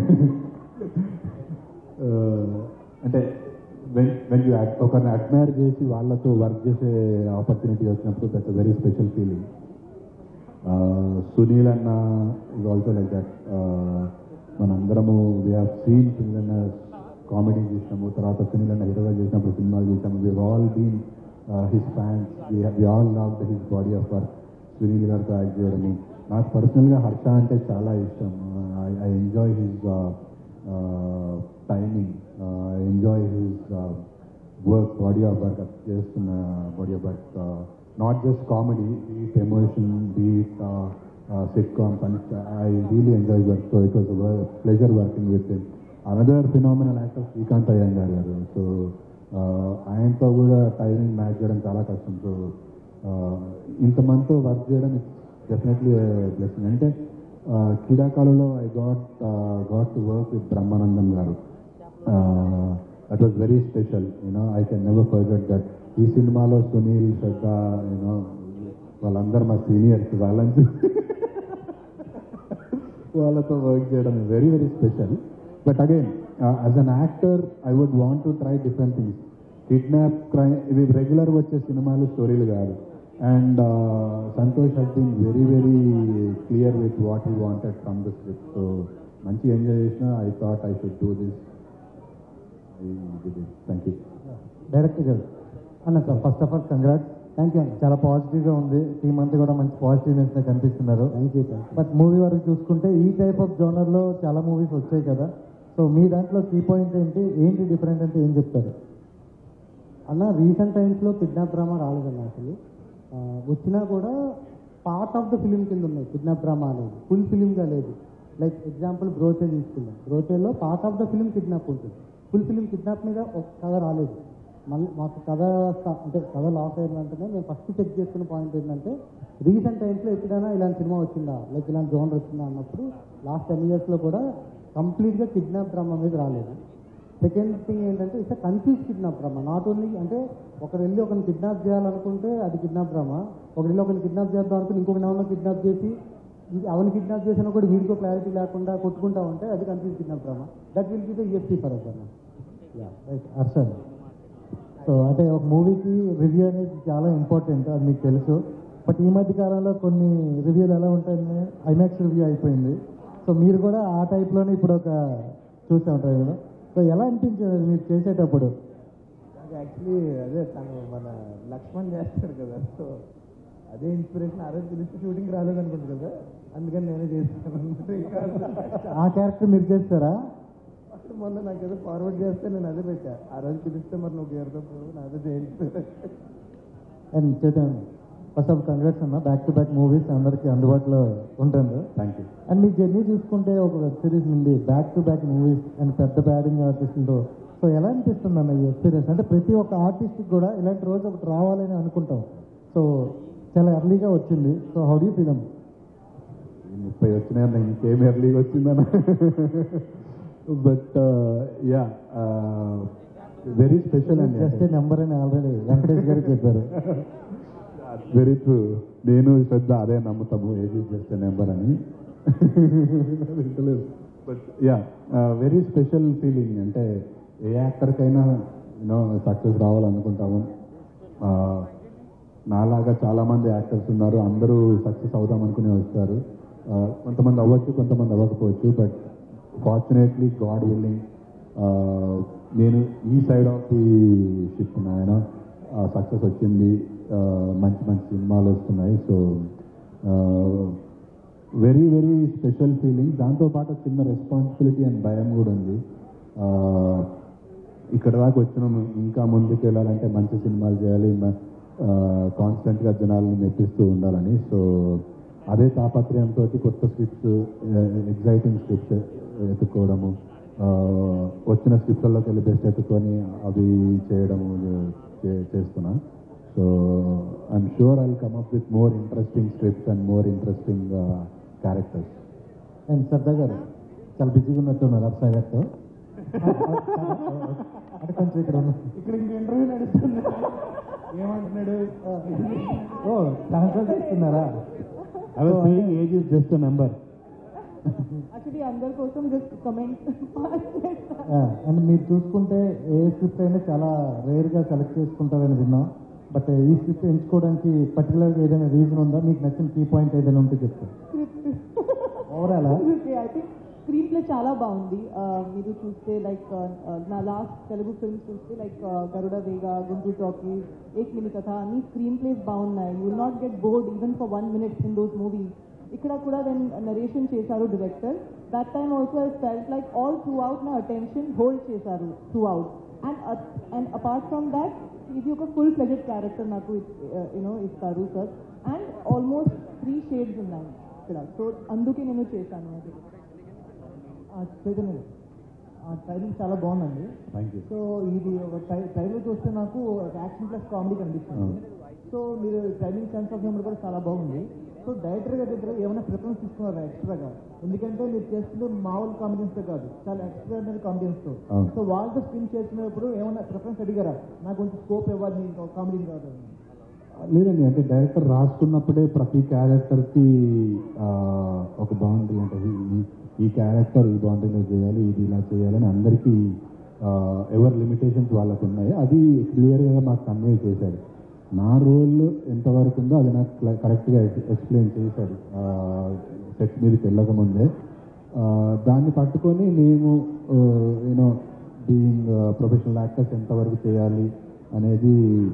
అంటే వెన్ వెన్ యూ ఒకరిని అడ్మైర్ చేసి వాళ్ళతో వర్క్ చేసే ఆపర్చునిటీ వచ్చినప్పుడు that's very special feeling Sunil అన్న ఇస్ ఆల్సో లైక్ దట్ మనందరము వీ హ్యావ్ సీన్ సునీల్ అన్న కామెడీ చేసినాము తర్వాత సునీల్ అన్న హీరోగా చేసినప్పుడు సినిమాలు చేసాము we all been his fans we all love his body of work Sunil గారితో యాక్ట్ చేయడము నాకు పర్సనల్గా హర్ష అంటే చాలా ఇష్టం I enjoy his timing I enjoy his work body of work చేస్తున్న body of work not just comedy beat emotion beat sitcom punch I really enjoy work so it was pleasure working with another phenomenal actor Srikanth Iyengar గారు సో ఆయనతో కూడా టైమింగ్ మ్యాచ్ చేయడం చాలా కష్టం సో ఇంతమందితో వర్క్ చేయడం డెఫినెట్లీ బ్లెస్సింగ్ అంటే క్రీడాకాలంలో I got got to work with Brahmanandam గారు that was very special you know I can never forget that ఈ సినిమాలో సునీల్ శ్రద్ధ యూనో వాళ్ళందరూ మా సీనియర్స్ వాళ్ళని చూ- వాళ్ళతో వర్క్ చేయడం very very special but again as an actor I would want to try different things kidnap crime ఇవి రెగ్యులర్ వచ్చే సినిమాలు స్టోరీలు కాదు and Santosh he's been very very clear with what he wanted from the script so మంచి ఎంజాయ్ చేసిన I thought I should do this thank you director గారు అన్న sir first of all congrats thank you చాలా పాజిటివ్గా ఉంది టీం అంతా కూడా మంచి పాజిటివ్నెస్ కనిపిస్తున్నారు థ్యాంక్ యూ బట్ మూవీ వరకు చూసుకుంటే ఈ టైప్ ఆఫ్ జోనర్లో చాలా మూవీస్ వచ్చాయి కదా సో మీ దాంట్లో కీ పాయింట్ ఏంటి ఏంటి డిఫరెంట్ అంటే ఏం చెప్తారు అన్న రీసెంట్ టైమ్స్లో కిడ్నాప్ డ్రామా రాలేదన్న అసలు ఆ, వచ్చినా కూడా పార్ట్ ఆఫ్ ద ఫిలిం కింద ఉన్నాయి కిడ్నాప్ డ్రామా అనేది ఫుల్ ఫిలింగా లేదు లైక్ ఎగ్జాంపుల్ బ్రోచే తీసుకుందాం బ్రోచేలో part of the film kidnap ఉంటుంది ఫుల్ ఫిలిం కిడ్నాప్ మీద ఒక కథ రాలేదు మళ్ళీ మాకు కథ స్ట- అంటే కథ లాస్ అయిందంటేనే మేము ఫస్ట్ చెక్ చేసుకున్న పాయింట్ ఏంటంటే రీసెంట్ టైమ్స్లో ఎప్పుడైనా ఇలాంటి సినిమా వచ్చిందా లైక్ ఇలాంటి జోనర్ వచ్చిందా అన్నప్పుడు లాస్ట్ టెన్ ఇయర్స్లో కూడా కంప్లీట్గా కిడ్నాప్ డ్రామా మీద రాలేదు సెకండ్ థింగ్ ఏంటంటే it's confuse kidnap drama not only అంటే ఒకరు వెళ్ళి ఒకరిని కిడ్నాప్ చేయాలనుకుంటే అది కిడ్నాప్ డ్రామా ఒకరు వెళ్ళి ఒకరిని కిడ్నాప్ చేద్దాం అనుకుని ఇంకొక ఎవరినో కిడ్నాప్ చేసి ఇంక అవని కిడ్నాప్ చేసినా కూడా వీడికో క్లారిటీ లేకుండా కొట్టుకుంటా ఉంటే అది confuse kidnap drama that will be the USP for us అన్న యా రైట్ హర్షన్ సో అంటే ఒక మూవీకి రివ్యూ అనేది చాలా ఇంపార్టెంట్ అది మీకు తెలుసు బట్ ఈ మధ్య కాలంలో కొన్ని రివ్యూలు ఎలా ఉంటాయని ఐమాక్స్ రివ్యూ అయిపోయింది సో మీరు కూడా ఆ టైప్లోనే ఇప్పుడు ఒక చూసే ఉంటారు కదా సో ఎలా అనిపించింది మీరు చేసేటప్పుడు యాక్చువల్లీ అదే తను మన లక్ష్మణ్ చేస్తాడు కదా సో అదే ఇన్స్పిరేషన్ ఆ రోజు పిలిస్తే షూటింగ్ రాలేదనుకుంటు కదా అందుకని నేనే చేస్తాను అనమాట ఇంకా ఆ క్యారెక్టర్ మీరు చేస్తారా అసలు మొన్న నాకు ఏదో ఫార్వర్డ్ చేస్తే నేను అదే పెట్టా ఆ రోజు పిలిస్తే మరి నువ్వు గేరుతో నా అదే చేయించు అండ్ చేద్దాం ఫస్ట్ ఆఫ్ కంగ్రాట్స్ అన్న బ్యాక్ టు బ్యాక్ మూవీస్ అందరికీ అందుబాటులో ఉంటుంది థ్యాంక్ యూ అండ్ మీ జర్నీ చూసుకుంటే ఒక వెబ్ సిరీస్ నుండి back to back movies and పెద్ద బ్యాడింగ్ ఆర్టిస్టులతో సో ఎలా అనిపిస్తుంది అన్న ఈ ఎక్స్పీరియన్స్ అంటే ప్రతి ఒక్క ఆర్టిస్ట్కి కూడా ఇలాంటి రోజు ఒకటి రావాలని అనుకుంటాం సో చాలా ఎర్లీగా వచ్చింది సో హౌ డూ ఫీల్ ముప్పై వచ్చినాయన్న ఇంకేం ఎర్లీగా వచ్చిందన్న బట్ యా వెరీ స్పెషల్ అండి జస్ట్ నెంబర్ అని ఆల్రెడీ వెంకటేష్ గారు చెప్పారు వెరీ ట్రూ నేను శ్రద్ధ అదే నమ్ముతాము ఏజీ జస్ట్ నెంబర్ అని but yeah very special feeling అంటే ఏ యాక్టర్కైనా యూనో సక్సెస్ రావాలనుకుంటాము Uh, నాలాగా చాలామంది యాక్టర్స్ ఉన్నారు అందరూ సక్సెస్ అవుదాం అనుకుని వస్తారు Uh, కొంతమంది అవ్వచ్చు కొంతమంది అవ్వకపోవచ్చు బట్ ఫార్చునేట్లీ గాడ్ విల్లింగ్ నేను ఈ సైడ్ ఆఫ్ ది షిప్ ఆయన సక్సెస్ వచ్చింది Uh, మంచి మంచి సినిమాలు వస్తున్నాయి so very very special feeling దాంతోపాటు చిన్న రెస్పాన్సిబిలిటీ అండ్ భయం కూడా ఉంది Uh, ఇక్కడ దాకా వచ్చినాము ఇంకా ముందుకు వెళ్ళాలంటే మంచి సినిమాలు చేయాలి కాన్స్టెంట్గా జనాలను మెప్పిస్తూ ఉండాలని సో అదే తాపత్రయంతో కొత్త స్క్రిప్ట్స్ ఎగ్జైటింగ్ స్క్రిప్ట్స్ ఎత్తుకోవడము ఆ, వచ్చిన స్క్రిప్ట్లలోకి వెళ్ళి బెస్ట్ ఎత్తుకొని అవి చేయడము చే- చేస్తున్నా so I'm sure I come up with more interesting scripts and more interesting characters and Shraddha గారు చాలా బిజీగా ఉన్నట్టున్నారు అప్సా గారితో అంటే కొంచెం ఇక్కడ ఉన్న ఇక్కడ ఇంక ఇంటర్వ్యూ నడుస్తుంది ఏమంటున్నాడు ఓ ట్రాన్స్ఫర్ చేస్తున్నారా I was saying age is just number actually అందరి కోసం జస్ట్ కమెంట్ అండ్ మీరు చూసుకుంటే ఏ స్క్రిప్ట్ అయినా చాలా రేర్గా సెలెక్ట్ చేసుకుంటారని విన్నాం బట్ ఈ స్క్రిప్ట్ ఎంచుకోవడానికి పర్టికులర్గా ఏదైనా రీజన్ ఉందా మీకు నచ్చిన కీ పాయింట్ ఏదైనా ఉంటే చెప్తారు overall I think screenplay చాలా బాగుంది Uh, మీరు చూస్తే లైక్ నా లాస్ట్ తెలుగు ఫిల్మ్స్ చూస్తే like Garuda Vega Guntur talkies Ek mini Katha అన్ని స్క్రీన్ ప్లేస్ బాగున్నాయి you not get bored even for one minute in those movies ఇక్కడ కూడా దెన్ నరేషన్ చేశారు director that time also I felt like all throughout నా అటెన్షన్ హోల్డ్ చేశారు throughout and and apart from that ఇది ఒక ఫుల్ ఫ్లెజెడ్ క్యారెక్టర్ నాకు యూనో ఇస్తారు sir and almost three shades ఉన్నాయి ఇక్కడ సో అందుకే నేను చేశాను అది చైతన్య ట్రైలర్ చాలా బాగుందండి థ్యాంక్ యూ సో ఇది ఒక ట్రైలర్ చూస్తే నాకు ఒక యాక్షన్ ప్లస్ కామెడీ కనిపిస్తుంది సో మీరు ట్రైలింగ్ సెన్స్ ఆఫ్ హ్యూమర్ కూడా చాలా బాగుంది సో డైరెక్టర్ గారి దగ్గర ఏమైనా ప్రిఫరెన్స్ తీసుకున్నారా ఎక్స్ట్రాగా ఎందుకంటే మీరు చేస్తుంది మామూలు కామెడియన్స్తో కాదు చాలా ఎక్స్ట్రాడినరీ కామెడియన్స్తో అవును. సో వాళ్ళతో స్క్రీన్ చేసినప్పుడు ఏమైనా ప్రిఫరెన్స్ అడిగారా నాకు కొంచెం స్కోప్ ఇవ్వాలి ఇంకా కామెడీ కాదు లేదండి అంటే డైరెక్టర్ రాసుకున్నప్పుడే ప్రతి క్యారెక్టర్కి ఒక బౌండరీ ఉంటుంది ఈ- ఈ క్యారెక్టర్ ఈ బౌండరీలో చేయాలి ఇది ఇలా చేయాలని అందరికీ ఆ, ఎవరి లిమిటేషన్స్ వాళ్ళకు ఉన్నాయి అది క్లియర్గా మాకు కన్వే చేశాడు నా రోల్ ఎంతవరకు ఉందో అది నాకు క్ల- కరెక్ట్గా ఎక్స్- ఎక్స్ప్లెయిన్ చేశాడు సెట్ మీదకి వెళ్ళకముందే ఆ, దాన్ని పట్టుకొని మేము యూనో బీయింగ్ ప్రొఫెషనల్ యాక్టర్స్ ఎంతవరకు చేయాలి అనేది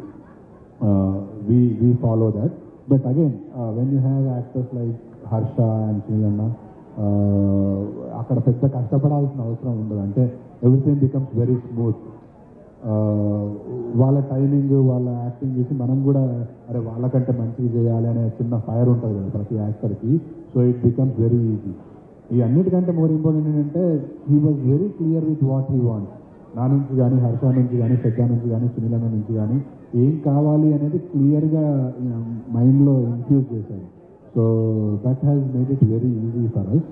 we we follow that but again when you have actors like Harsha and శ్రీలన్న అక్కడ పెద్ద కష్టపడాల్సిన అవసరం ఉండదు అంటే ఎవ్రీథింగ్ బికమ్స్ వెరీ స్మూత్ వాళ్ళ టైమింగ్ వాళ్ళ యాక్టింగ్ చూసి మనం కూడా అరే వాళ్ళకంటే మంచిగా చేయాలి అనే చిన్న ఫైర్ ఉంటుంది కదా ప్రతి యాక్టర్కి so it becomes very easy ఈ అన్నిటికంటే మోర్ ఇంపార్టెంట్ ఏంటంటే he was very clear with what he want నా నుంచి కానీ హర్ష నుంచి కానీ శ్రద్ధ నుంచి కానీ సునీలన్న నుంచి కానీ ఏం కావాలి అనేది క్లియర్గా మైండ్లో ఇన్ఫ్యూజ్ చేశారు so that has made it very easy for us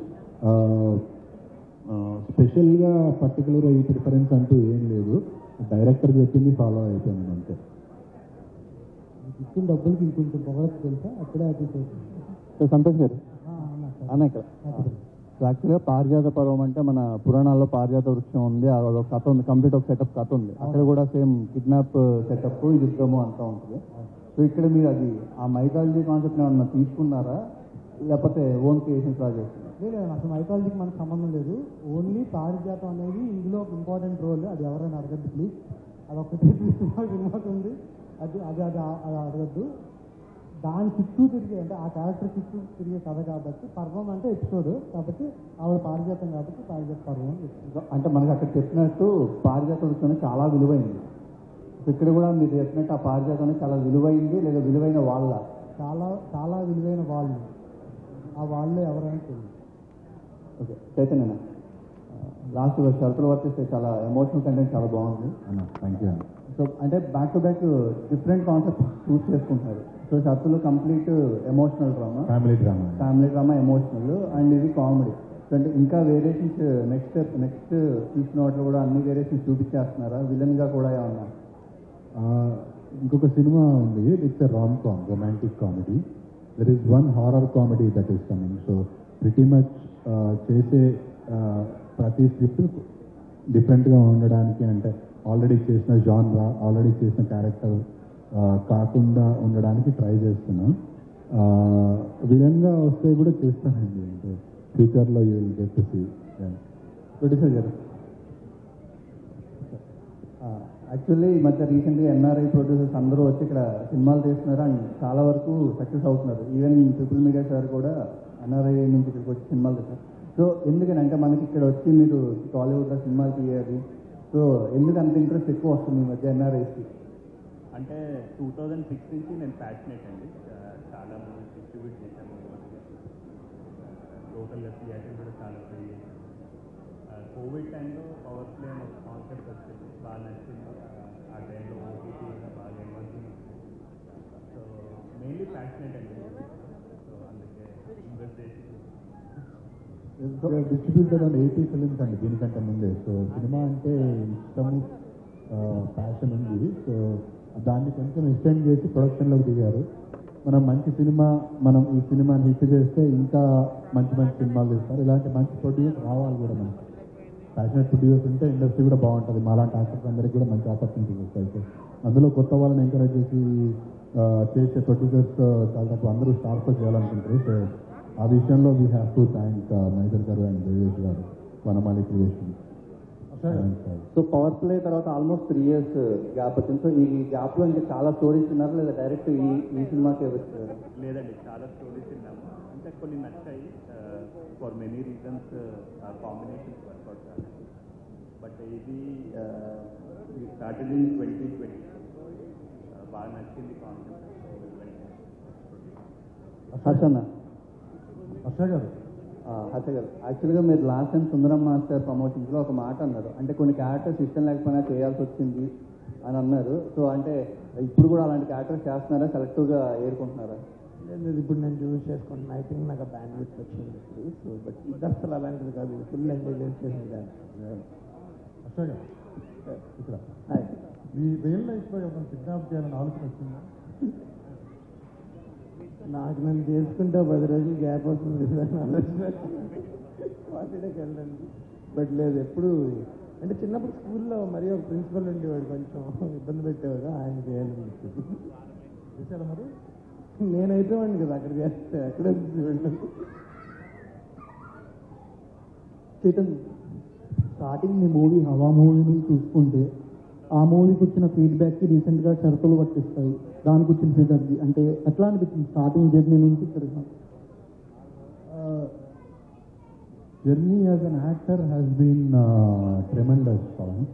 స్పెషల్గా పర్టికులర్గా ఈ ప్రిఫరెన్స్ అంటూ ఏం లేదు డైరెక్టర్ చెప్పింది ఫాలో అయిపోయాను అంతే ఇచ్చిన డబ్బులకి ఇంకొంచెం పొగడచ్చు తెలుసా అక్కడే అది సో సంతోష్ గారు అన్న ఇక్కడ సో యాక్చువల్గా పారిజాత పర్వం అంటే మన పురాణాల్లో పారిజాత వృక్షం ఉంది ఆ ఒక కథ ఉంది కంప్లీట్ ఒక సెటప్ కథ ఉంది అక్కడ కూడా సేమ్ కిడ్నాప్ సెటప్ ఇది యుద్ధము అంతా ఉంటుంది సో ఇక్కడ మీరు అది ఆ మైథాలజీ కాన్సెప్ట్ ఏమన్నా తీసుకున్నారా లేకపోతే ఓన్ క్రియేషన్స్ లా చేస్తున్నారు లేదు అసలు మైథాలజీకి మనకు సంబంధం లేదు ఓన్లీ పారిజాతం అనేది ఇందులో ఒక ఇంపార్టెంట్ రోల్ అది ఎవరైనా అడగద్దు ప్లీజ్ అది ఒకటే సినిమా సినిమాకి ఉంది అది అది అది అది అడగద్దు దాని చుట్టూ తిరిగే అంటే ఆ క్యారెక్టర్ చుట్టూ తిరిగే కథ కాబట్టి పర్వం అంటే ఎపిసోడ్ కాబట్టి ఆవిడ పారిజాతం కాబట్టి పారిజాత పర్వం అని చెప్తుంది అంటే మనకు అక్కడ చెప్పినట్టు పారిజాత వృక్షం అనేది చాలా విలువైంది సో ఇక్కడ కూడా మీరు చెప్పినట్టు ఆ పారిజాతం అనేది చాలా విలువైంది లేదా విలువైన వాళ్ళ చాలా చాలా విలువైన వాళ్ళు ఆ వాళ్ళు ఎవరైనా తెలియదు ఓకే చైతన్య లాస్ట్ షరతులు వర్తిస్తే చాలా ఎమోషనల్ కంటెంట్ చాలా బాగుంది అన్న థ్యాంక్ యూ అన్న సో అంటే back to back different concept choose చేసుకుంటున్నారు సో షరతులు complete emotional drama family drama family drama emotional and ఇది కామెడీ సో అంటే ఇంకా వేరియేషన్స్ నెక్స్ట్ నెక్స్ట్ తీసిన వాటిలో కూడా అన్ని వేరియేషన్స్ చూపించేస్తున్నారా విలన్గా కూడా ఏమన్నా ఇంకొక సినిమా ఉంది it's a rom com romantic comedy there is one horror comedy that is coming so pretty much చేసే uh, ప్రతి స్క్రిప్ట్ డిఫరెంట్గా ఉండడానికి అంటే ఆల్రెడీ చేసిన జాన్రా ఆల్రెడీ చేసిన క్యారెక్టర్ కాకుండా ఉండడానికి ట్రై చేస్తున్నాం విలన్గా వస్తే కూడా చేస్తానండి అంటే ఫ్యూచర్లో you will get to see producer గారు యాక్చువల్లీ ఈ మధ్య రీసెంట్గా ఎన్ఆర్ఐ ప్రొడ్యూసర్స్ అందరూ వచ్చి ఇక్కడ సినిమాలు తీస్తున్నారు అండ్ చాలా వరకు సక్సెస్ అవుతున్నారు ఈవెన్ ట్రిపుల్ మీడియా సార్ కూడా ఎన్ఆర్ఐ నుంచి ఇక్కడికి వచ్చి సినిమాలు తీస్తారు సో ఎందుకని అంటే మనకి ఇక్కడ వచ్చి మీరు టాలీవుడ్లో సినిమాలు తీయాలి సో ఎందుకు అంత ఇంట్రెస్ట్ ఎక్కువ వస్తుంది ఈ మధ్య ఎన్ఆర్ఐస్కి అంటే టూ థౌజండ్ సిక్స్ నుంచి నేను ప్యాషనేట్ అండి ఆ, చాలా మూవీస్ డిస్ట్రిబ్యూట్ చేశాను టోటల్గా థియేటర్ కూడా చాలా ట్రై చేశాను కోవిడ్ టైంలో పవర్ ప్లే అనే ఒక కాన్సెప్ట్ వచ్చింది బాగా నచ్చింది ఆ, ఆ టైంలో ఓటీటీ కూడా బాగా ఎమర్జింగ్ సో మెయిన్లీ ప్యాషనేట్ అండి సో అందుకే ఇన్వెస్ట్ చేసి డిస్ట్రిబ్యూటెడ్ ఆన్ ఎయిటీ ఫిలిమ్స్ అండి దీనికంటే ముందే సో సినిమా అంటే ఇష్టము ప్యాషన్ ఉంది సో దాన్ని కొంచెం ఎక్స్టెండ్ చేసి ప్రొడక్షన్లోకి దిగారు మనం మంచి సినిమా మనం ఈ సినిమాని హిట్ చేస్తే ఇంకా మంచి మంచి సినిమాలు తీస్తారు ఇలాంటి మంచి ప్రొడ్యూస్ రావాలి కూడా మనకి ప్యాషనెట్ ప్రొడ్యూస్ ఉంటే ఇండస్ట్రీ కూడా బాగుంటుంది మాలాంటి యాక్టర్స్ అందరికీ కూడా మంచి ఆపర్చునిటీస్ వస్తాయి సో అందులో కొత్త వాళ్ళని ఎంకరేజ్ చేసి ఆ, చేసే ప్రొడ్యూసర్స్ చాలా తక్కువ అందరూ స్టార్స్ చేయాలనుకుంటారు సో ఆ విషయంలో వీ హ్యావ్ టు థ్యాంక్ మైదర్ గారు అండ్ దేవేష్ గారు Vanamali creation so power play తర్వాత ఆల్మోస్ట్ త్రీ ఇయర్స్ గ్యాప్ వచ్చింది సో ఈ గ్యాప్లో ఇంకా చాలా స్టోరీస్ ఉన్నారు లేదా డైరెక్ట్ ఈ ఈ సినిమాకే వచ్చారు లేదండి చాలా స్టోరీస్ విన్నాము అంటే కొన్ని నచ్చాయి for many reasons combinations work out కాలేదు బట్ ఇది స్టార్టెడ్ ఇన్ ట్వంటీ ట్వంటీ బాగా నచ్చింది కాన్సెప్ట్ హర్షన్న హర్ష గారు హర్ష గారు యాక్చువల్గా మీరు లాస్ట్ టైం సుందరం మాస్టర్ ప్రమోషన్స్లో ఒక మాట అన్నారు అంటే కొన్ని క్యారెక్టర్స్ ఇష్టం లేకపోయినా చేయాల్సి వచ్చింది అని అన్నారు సో అంటే ఇప్పుడు కూడా అలాంటి క్యారెక్టర్స్ చేస్తున్నారా సెలెక్టివ్గా ఏరుకుంటున్నారా లేదు ఇప్పుడు నేను చూస్ చేసుకుంటున్నా ఐ థింక్ నాకు బ్యాండ్ విత్ వచ్చింది సో బట్ ఇది అసలు అలాంటిది కాదు ఫుల్ ఎంజాయ్ చేసేది అశోక్ ఇక్కడ మీ రియల్ లైఫ్లో ఎవరైనా కిడ్నాప్ చేయాలని ఆలోచన వచ్చిందా నాకు నన్ను చేసుకుంటే పది రోజులు గ్యాప్ వస్తుంది అని ఆలోచన వాటికి వెళ్ళండి బట్ లేదు ఎప్పుడు అంటే చిన్నప్పుడు స్కూల్లో మరీ ఒక ప్రిన్సిపల్ ఉండేవాడు కొంచెం ఇబ్బంది పెట్టేవాడు ఆయన చేయాలని చేశారా మరి నేనైతే వాడిని కదా అక్కడ చేస్తే అక్కడ వెళ్ళను చేతన్ స్టార్టింగ్ మీ మూవీ హవా మూవీని చూసుకుంటే ఆ మూవీకి వచ్చిన ఫీడ్బ్యాక్కి రీసెంట్గా షరతులు పట్టిస్తాయి దానికి వచ్చిన ఫీడ్బ్యాక్ అంటే ఎట్లా అనిపించింది స్టార్టింగ్ జర్నీ నుంచి ఇక్కడ journey as an actor has been tremendous పవన్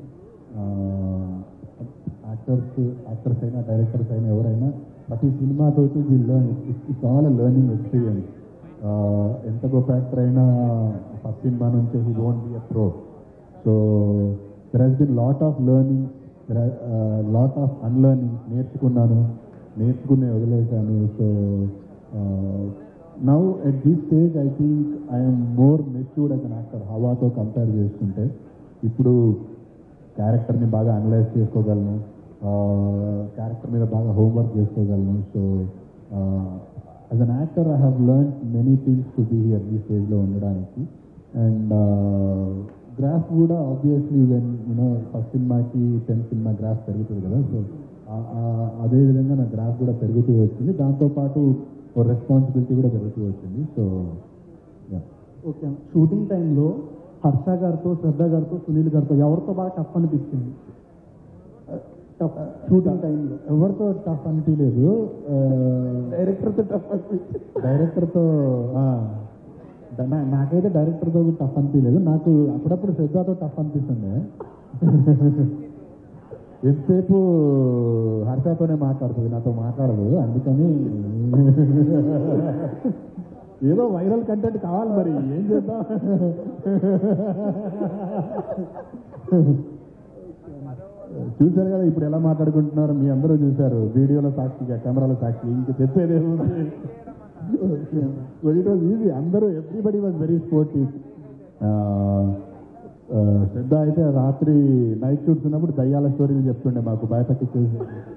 యాక్టర్స్ యాక్టర్స్ అయినా డైరెక్టర్స్ అయినా ఎవరైనా ప్రతి సినిమాతోటి వీళ్ళు learn it's all learning experience ఎంత గొప్ప యాక్టర్ అయినా ఫస్ట్ సినిమా నుంచి he don't be a pro so there he's been lot of learning lot of unlearning నేర్చుకున్నాను నేర్చుకునే వదిలేశాను so now at this stage I think I'm more matured as an actor హవాతో కంపేర్ చేసుకుంటే ఇప్పుడు క్యారెక్టర్ని బాగా అనలైజ్ చేసుకోగలను క్యారెక్టర్ మీద బాగా హోంవర్క్ చేసుకోగలను so as an actor I have learn many things to be here ఈ స్టేజ్లో ఉండడానికి అండ్ గ్రాఫ్ కూడా ఆబ్వియస్లీ వెన్ యూనో ఫస్ట్ సినిమాకి టెన్త్ సినిమా గ్రాఫ్ పెరుగుతుంది కదా సో అదే విధంగా నా గ్రాఫ్ కూడా పెరుగుతూ వచ్చింది దాంతోపాటు రెస్పాన్సిబిలిటీ కూడా పెరుగుతూ వచ్చింది సో ఓకే షూటింగ్ టైంలో హర్ష గారితో శ్రద్ధ గారితో సునీల్ గారితో ఎవరితో బాగా టఫ్ అనిపించింది టఫ్ షూటింగ్ టైంలో ఎవరితో టఫ్ అనిపించలేదు డైరెక్టర్తో టఫ్ అనిపించింది డైరెక్టర్తో నాకైతే డైరెక్టర్తో టఫ్ అనిపించలేదు నాకు అప్పుడప్పుడు శ్రద్ధతో టఫ్ అనిపిస్తుంది ఎంతసేపు హర్షతోనే మాట్లాడుతుంది నాతో మాట్లాడదు అందుకని ఏదో వైరల్ కంటెంట్ కావాలి మరి ఏం చేద్దాం చూశారు కదా ఇప్పుడు ఎలా మాట్లాడుకుంటున్నారు మీ అందరూ చూశారు వీడియోలో సాక్షిగా కెమెరాలో సాక్షి ఇంక చెప్పేదేముంది బట్ ఇట్ వాజ్ ఈజీ అందరూ everybody was very sportive Shraddha అయితే రాత్రి నైట్ షూట్స్ ఉన్నప్పుడు దయ్యాల స్టోరీలు చెప్తుండే మాకు భయపెట్టించేసి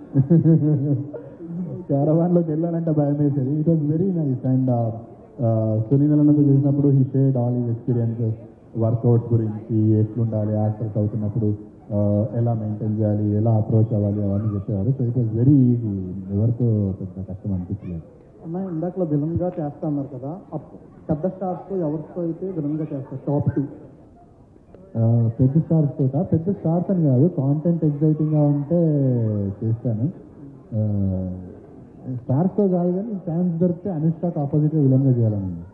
క్యారవాన్లోకి వెళ్ళాలంటే భయం వేసేది it was very nice and Sunil అన్నతో చేసినప్పుడు he shared all his experiences workouts గురించి ఎట్లుండాలి యాక్టర్స్ అవుతున్నప్పుడు ఎలా మెయింటైన్ చేయాలి ఎలా అప్రోచ్ అవ్వాలి అవన్నీ చెప్పేవారు so it was very easy ఎవరితో పెద్ద కష్టం అనిపించలేదు అన్న ఇందాకలో విలన్గా చేస్తా అన్నారు కదా అప్- పెద్ద స్టార్స్తో ఎవరితో అయితే విలన్గా చేస్తారు టాప్ టూ పెద్ద స్టార్స్ తోట పెద్ద స్టార్స్ అని కాదు కాంటెంట్ ఎగ్జైటింగ్గా ఉంటే చేస్తాను స్టార్స్తో కాదు కానీ ఛాన్స్ దొరికితే అనుష్కకి ఆపోజిట్గా విలన్గా చేయాలని ఉంది.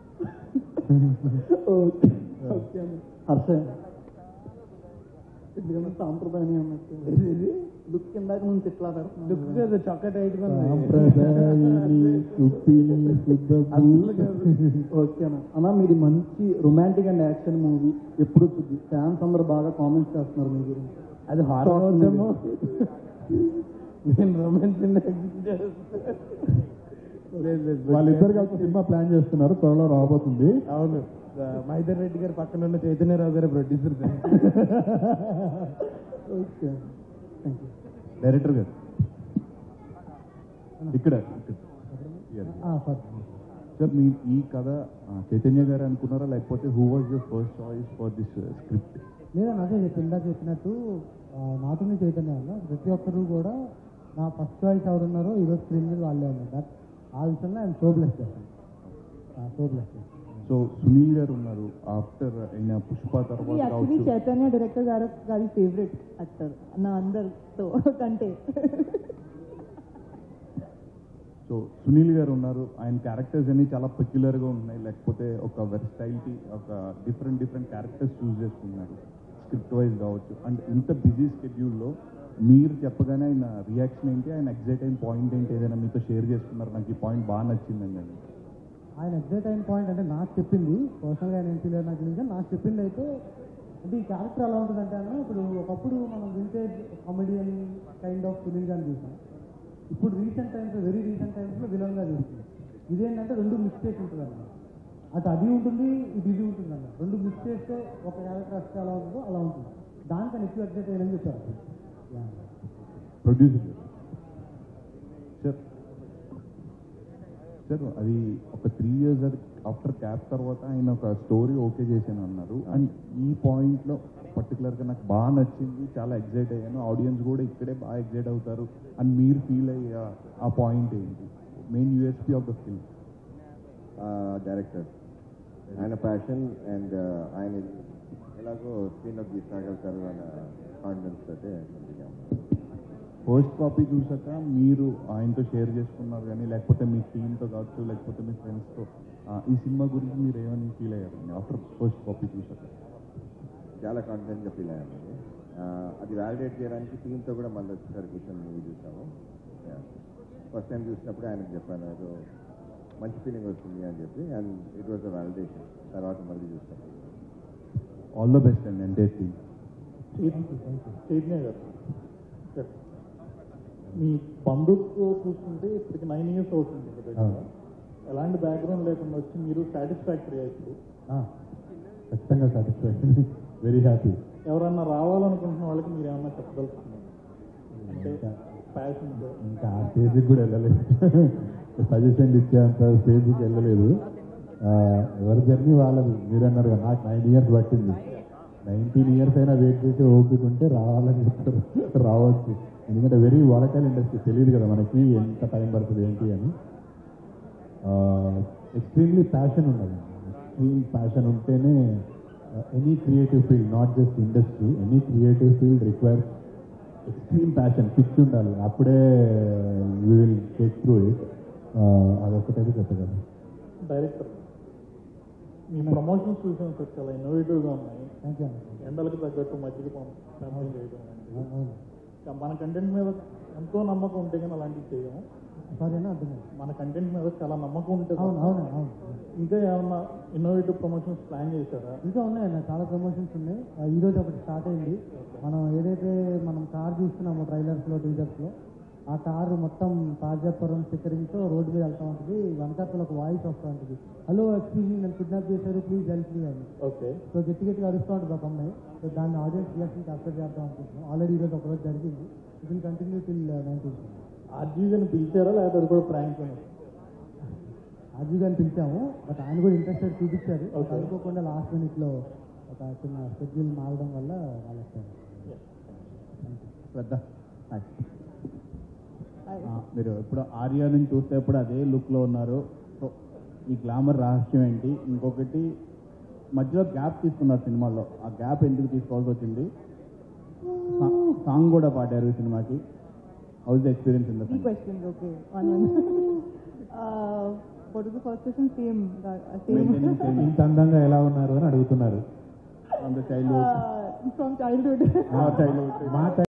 ఓకే హర్ష ఎందుకంటే సాంప్రదాయం అన్నట్టు లుక్ ఇందాక నుంచి ఇట్లా లుక్ చొక్క టైట్ సాంప్రదాయిని, కుప్పిని, శుద్ధపు. ఓకే అన్న అన్న మీది మంచి రొమాంటిక్ అండ్ యాక్షన్ మూవీ ఎప్పుడు వచ్చింది ఫ్యాన్స్ అందరూ బాగా కామెంట్స్ చేస్తున్నారు మీ గురించి అది హారర్ అవుతామో నేను రొమాన్స్ వాళ్ళిద్దరు కలిసి సినిమా ప్లాన్ చేస్తున్నారు త్వరలో రాబోతుంది అవును మైదర్ రెడ్డి గారు పక్కన ఉన్న చైతన్యరావు గారు ప్రొడ్యూసర్ ఓకే డైరెక్టర్ గారు ఇక్కడ ఇక్కడ. సార్ మీ ఈ కథ ఆ, చైతన్య గారు అనుకున్నారా లేకపోతే who was your first choice for this script లేదా నాకే చెప్పి ఇందాక చెప్పినట్టు నాతోనే చైతన్య అన్న ప్రతి ఒక్కరు కూడా నా ఫస్ట్ చాయిస్ ఎవరున్నారో ఈరోజు స్క్రీన్ మీద వాళ్ళే ఉన్నారు దట్ ఆ విషయంలో ఆయన సో బ్లెస్ చేస్తాను సో బ్లెస్ సో సునీల్ గారు ఉన్నారు ఆఫ్టర్ అయిన పుష్ప తర్వాత యాక్చువల్లీ కావచ్చు చైతన్య డైరెక్టర్ గారు గారి ఫేవరెట్ యాక్టర్ నా అందరితో కంటే సో సునీల్ గారు ఉన్నారు ఆయన క్యారెక్టర్స్ అన్ని చాలా peculiar గా ఉన్నాయి లేకపోతే ఒక వెర్స్టైలిటీ ఒక డిఫరెంట్ డిఫరెంట్ క్యారెక్టర్స్ చూస్ చేసుకున్నారు స్క్రిప్ట్ వైజ్ కావచ్చు అండ్ ఇంత బిజీ స్కెడ్యూల్లో మీరు చెప్పగానే ఆయన రియాక్షన్ ఏంటి ఆయన ఎగ్జైట్ అయిన పాయింట్ ఏంటి ఏదైనా మీతో షేర్ చేసుకున్నారు నాకు ఈ పాయింట్ బాగా నచ్చిందండి అని ఆయన ఎగ్జాక్ట్ అయిన పాయింట్ అంటే నాకు చెప్పింది పర్సనల్గా ఆయన ఏం ఫీల్ అయ్యారు నాకు తెలియదు నాకు చెప్పింది అయితే అంటే ఈ క్యారెక్టర్ ఎలా ఉంటుందంటే అన్న ఇప్పుడు ఒకప్పుడు మనం వింటేజ్ కామెడియన్ కైండ్ ఆఫ్ ఫిలింగా చూసాం ఇప్పుడు రీసెంట్ టైమ్స్ వెరీ రీసెంట్ టైమ్స్లో విలన్గా చూస్తుంది ఇదేంటంటే రెండు మిస్టేక్ ఉంటుంది అన్న అటు అది ఉంటుంది ఇది ఇది ఉంటుంది అన్న రెండు మిస్ చేస్తే ఒక క్యారెక్టర్ వస్తే ఎలా ఉంటుందో అలా ఉంటుంది దానికన్నా ఎక్కువ ఎగ్జైట్ అయ్యాలని చెప్పారు Yeah. ప్రొడ్యూసర్ సార్ సార్ అది ఒక త్రీ ఇయర్స్ ఆఫ్టర్ క్యాప్ తర్వాత ఆయన ఒక స్టోరీ ఓకే చేశాను అన్నారు అండ్ ఈ పాయింట్లో పర్టికులర్గా నాకు బాగా నచ్చింది చాలా ఎగ్జైట్ అయ్యాను ఆడియన్స్ కూడా ఇక్కడే బాగా ఎగ్జైట్ అవుతారు అండ్ మీరు ఫీల్ అయ్యే ఆ పాయింట్ ఏంటి main USP of the film director ఆయన ప్యాషన్ అండ్ ఆయన ఎలాగో స్క్రీన్లోకి తీసుకురాగలుగుతారు అన్న కాన్ఫిడెన్స్ అయితే మంచిగా ఉంది. ఫస్ట్ కాపీ చూసాక మీరు ఆయనతో షేర్ చేసుకున్నారు కానీ లేకపోతే మీ టీంతో కావచ్చు లేకపోతే మీ ఫ్రెండ్స్తో ఈ సినిమా గురించి మీరు ఏమని ఫీల్ అయ్యారు ఆఫ్టర్ ఫస్ట్ కాపీ చూసాక చాలా కాన్ఫిడెంట్గా ఫీల్ అయ్యాను ఆ, అది వ్యాలిడేట్ చేయడానికి టీంతో కూడా మళ్ళీ ఒకసారి కూర్చొని మూవీ చూసాము ఫస్ట్ టైం చూసినప్పుడు ఆయనకు చెప్పాను ఏదో మంచి ఫీలింగ్ వస్తుంది అని చెప్పి and it was a validation తర్వాత మళ్ళీ చూస్తాం ఆల్ ద బెస్ట్ అండి ఎంటైర్ టీమ్ చైతన్య గారు సార్, మీ బంధుత్వ చూస్తుంటే ఇప్పటికి నైన్ ఇయర్స్ అవుతుంది కదా దగ్గర. ఆ. ఎలాంటి బ్యాక్గ్రౌండ్ లేకుండా వచ్చి మీరు సాటిస్ఫాక్టరీ ఇప్పుడు ఖచ్చితంగా సాటిస్ఫాక్షన్ వెరీ హ్యాపీ ఎవరన్నా రావాలనుకుంటున్న వాళ్ళకి మీరు ఏమన్నా చెప్పదలుచుకున్నారు అంటే ప్యాషన్ ఇంకా ఆ స్టేజ్కి కూడా వెళ్ళలేదు సజెషన్ ఇచ్చేంత స్టేజ్కి వెళ్ళలేదు ఆ, ఎవరి జర్నీ వాళ్ళది మీరు అన్నారు కదా నాకు నైన్ ఇయర్స్ పట్టింది నైన్టీన్ ఇయర్స్ అయినా వెయిట్ చేసి ఓపిక ఉంటే రావాలని చెప్తారు రావచ్చు ఎందుకంటే వెరీ వాలటైల్ ఇండస్ట్రీ తెలియదు కదా మనకి ఎంత టైం పడుతుంది ఏంటి అని ఎక్స్ట్రీమ్లీ ప్యాషన్ ఉండాలి ఎక్స్ట్రీమ్ ప్యాషన్ ఉంటేనే any creative field not just industry any creative field requires extreme passion పిచ్ ఉండాలి అప్పుడే we will take through it అదొకటైతే చెప్పగలను డైరెక్టర్ మీ ప్రమోషన్స్ చూసాం సార్ చాలా ఇన్నోవేటివ్గా ఉన్నాయి థ్యాంక్ యూ ఎండలకు తగ్గట్టు మజ్జిగ పంపింగ్ చేయడం అనేది. ఇంకా మన కంటెంట్ మీద ఎంతో నమ్మకం ఉంటే కానీ అలాంటివి చేయము సారీ అన్న అర్థం కాదు. మన కంటెంట్ మీద చాలా నమ్మకం ఉంటే అవును తప్ప అవును అవును ఇంకా ఏమన్నా ఇన్నోవేటివ్ ప్రమోషన్స్ ప్లాన్ చేశారా ఇంకా ఉన్నాయన్న చాలా ప్రమోషన్స్ ఉన్నాయి ఆ, ఈ రోజు ఒకటి స్టార్ట్ అయింది మనం ఏదైతే మనం కార్ చూస్తున్నామో ట్రైలర్స్లో టీజర్స్లో ఆ కారు మొత్తం పార్జాపురం స్టిక్కరింగ్తో రోడ్డు మీద వెళ్తా ఉంటుంది వెనకాతల ఒక వాయిస్ వస్తూ ఉంటుంది హలో ఎక్స్క్యూజ్ మీ నన్ను కిడ్నాప్ చేశారు ప్లీజ్ హెల్ప్ మీ అని ఓకే సో గట్టి గట్టిగా అరుస్తూ ఉంటుంది ఒక అమ్మాయి సో దాన్ని ఆడియన్స్ రియాక్షన్ క్యాప్చర్ చేద్దాం అనుకుంటున్నాం ఆల్రెడీ ఈరోజు ఒక రోజు జరిగింది it will continue till nineteen ఆర్జీవిని పిలిచారా లేకపోతే అది కూడా ప్రాంక్ అజు గారిని పిలిచాము బట్ ఆయన కూడా ఇంట్రెస్టెడ్ చూపించారు Okay. అనుకోకుండా లాస్ట్ మినిట్లో ఒక చిన్న షెడ్యూల్ మారడం వల్ల వాళ్ళు వచ్చారు శ్రద్ధ హాయ్. ఆ, మీరు ఇప్పుడు ఆర్యా నుంచి చూస్తే ఇప్పుడు అదే లుక్లో ఉన్నారు సో ఈ గ్లామర్ రహస్యం ఏంటి ఇంకొకటి మధ్యలో గ్యాప్ తీసుకున్నారు సినిమాలో ఆ గ్యాప్ ఎందుకు తీసుకోవాల్సి వచ్చింది సా- సాంగ్ కూడా పాడారు ఈ సినిమాకి how's the experience in the Three questions, okay. One, one. uh, what is the first question? Same. Uh, same. ఇంత అందంగా ఎలా ఉన్నారు అని అడుగుతున్నారు from the childhood Uh, from childhood. Childhood మా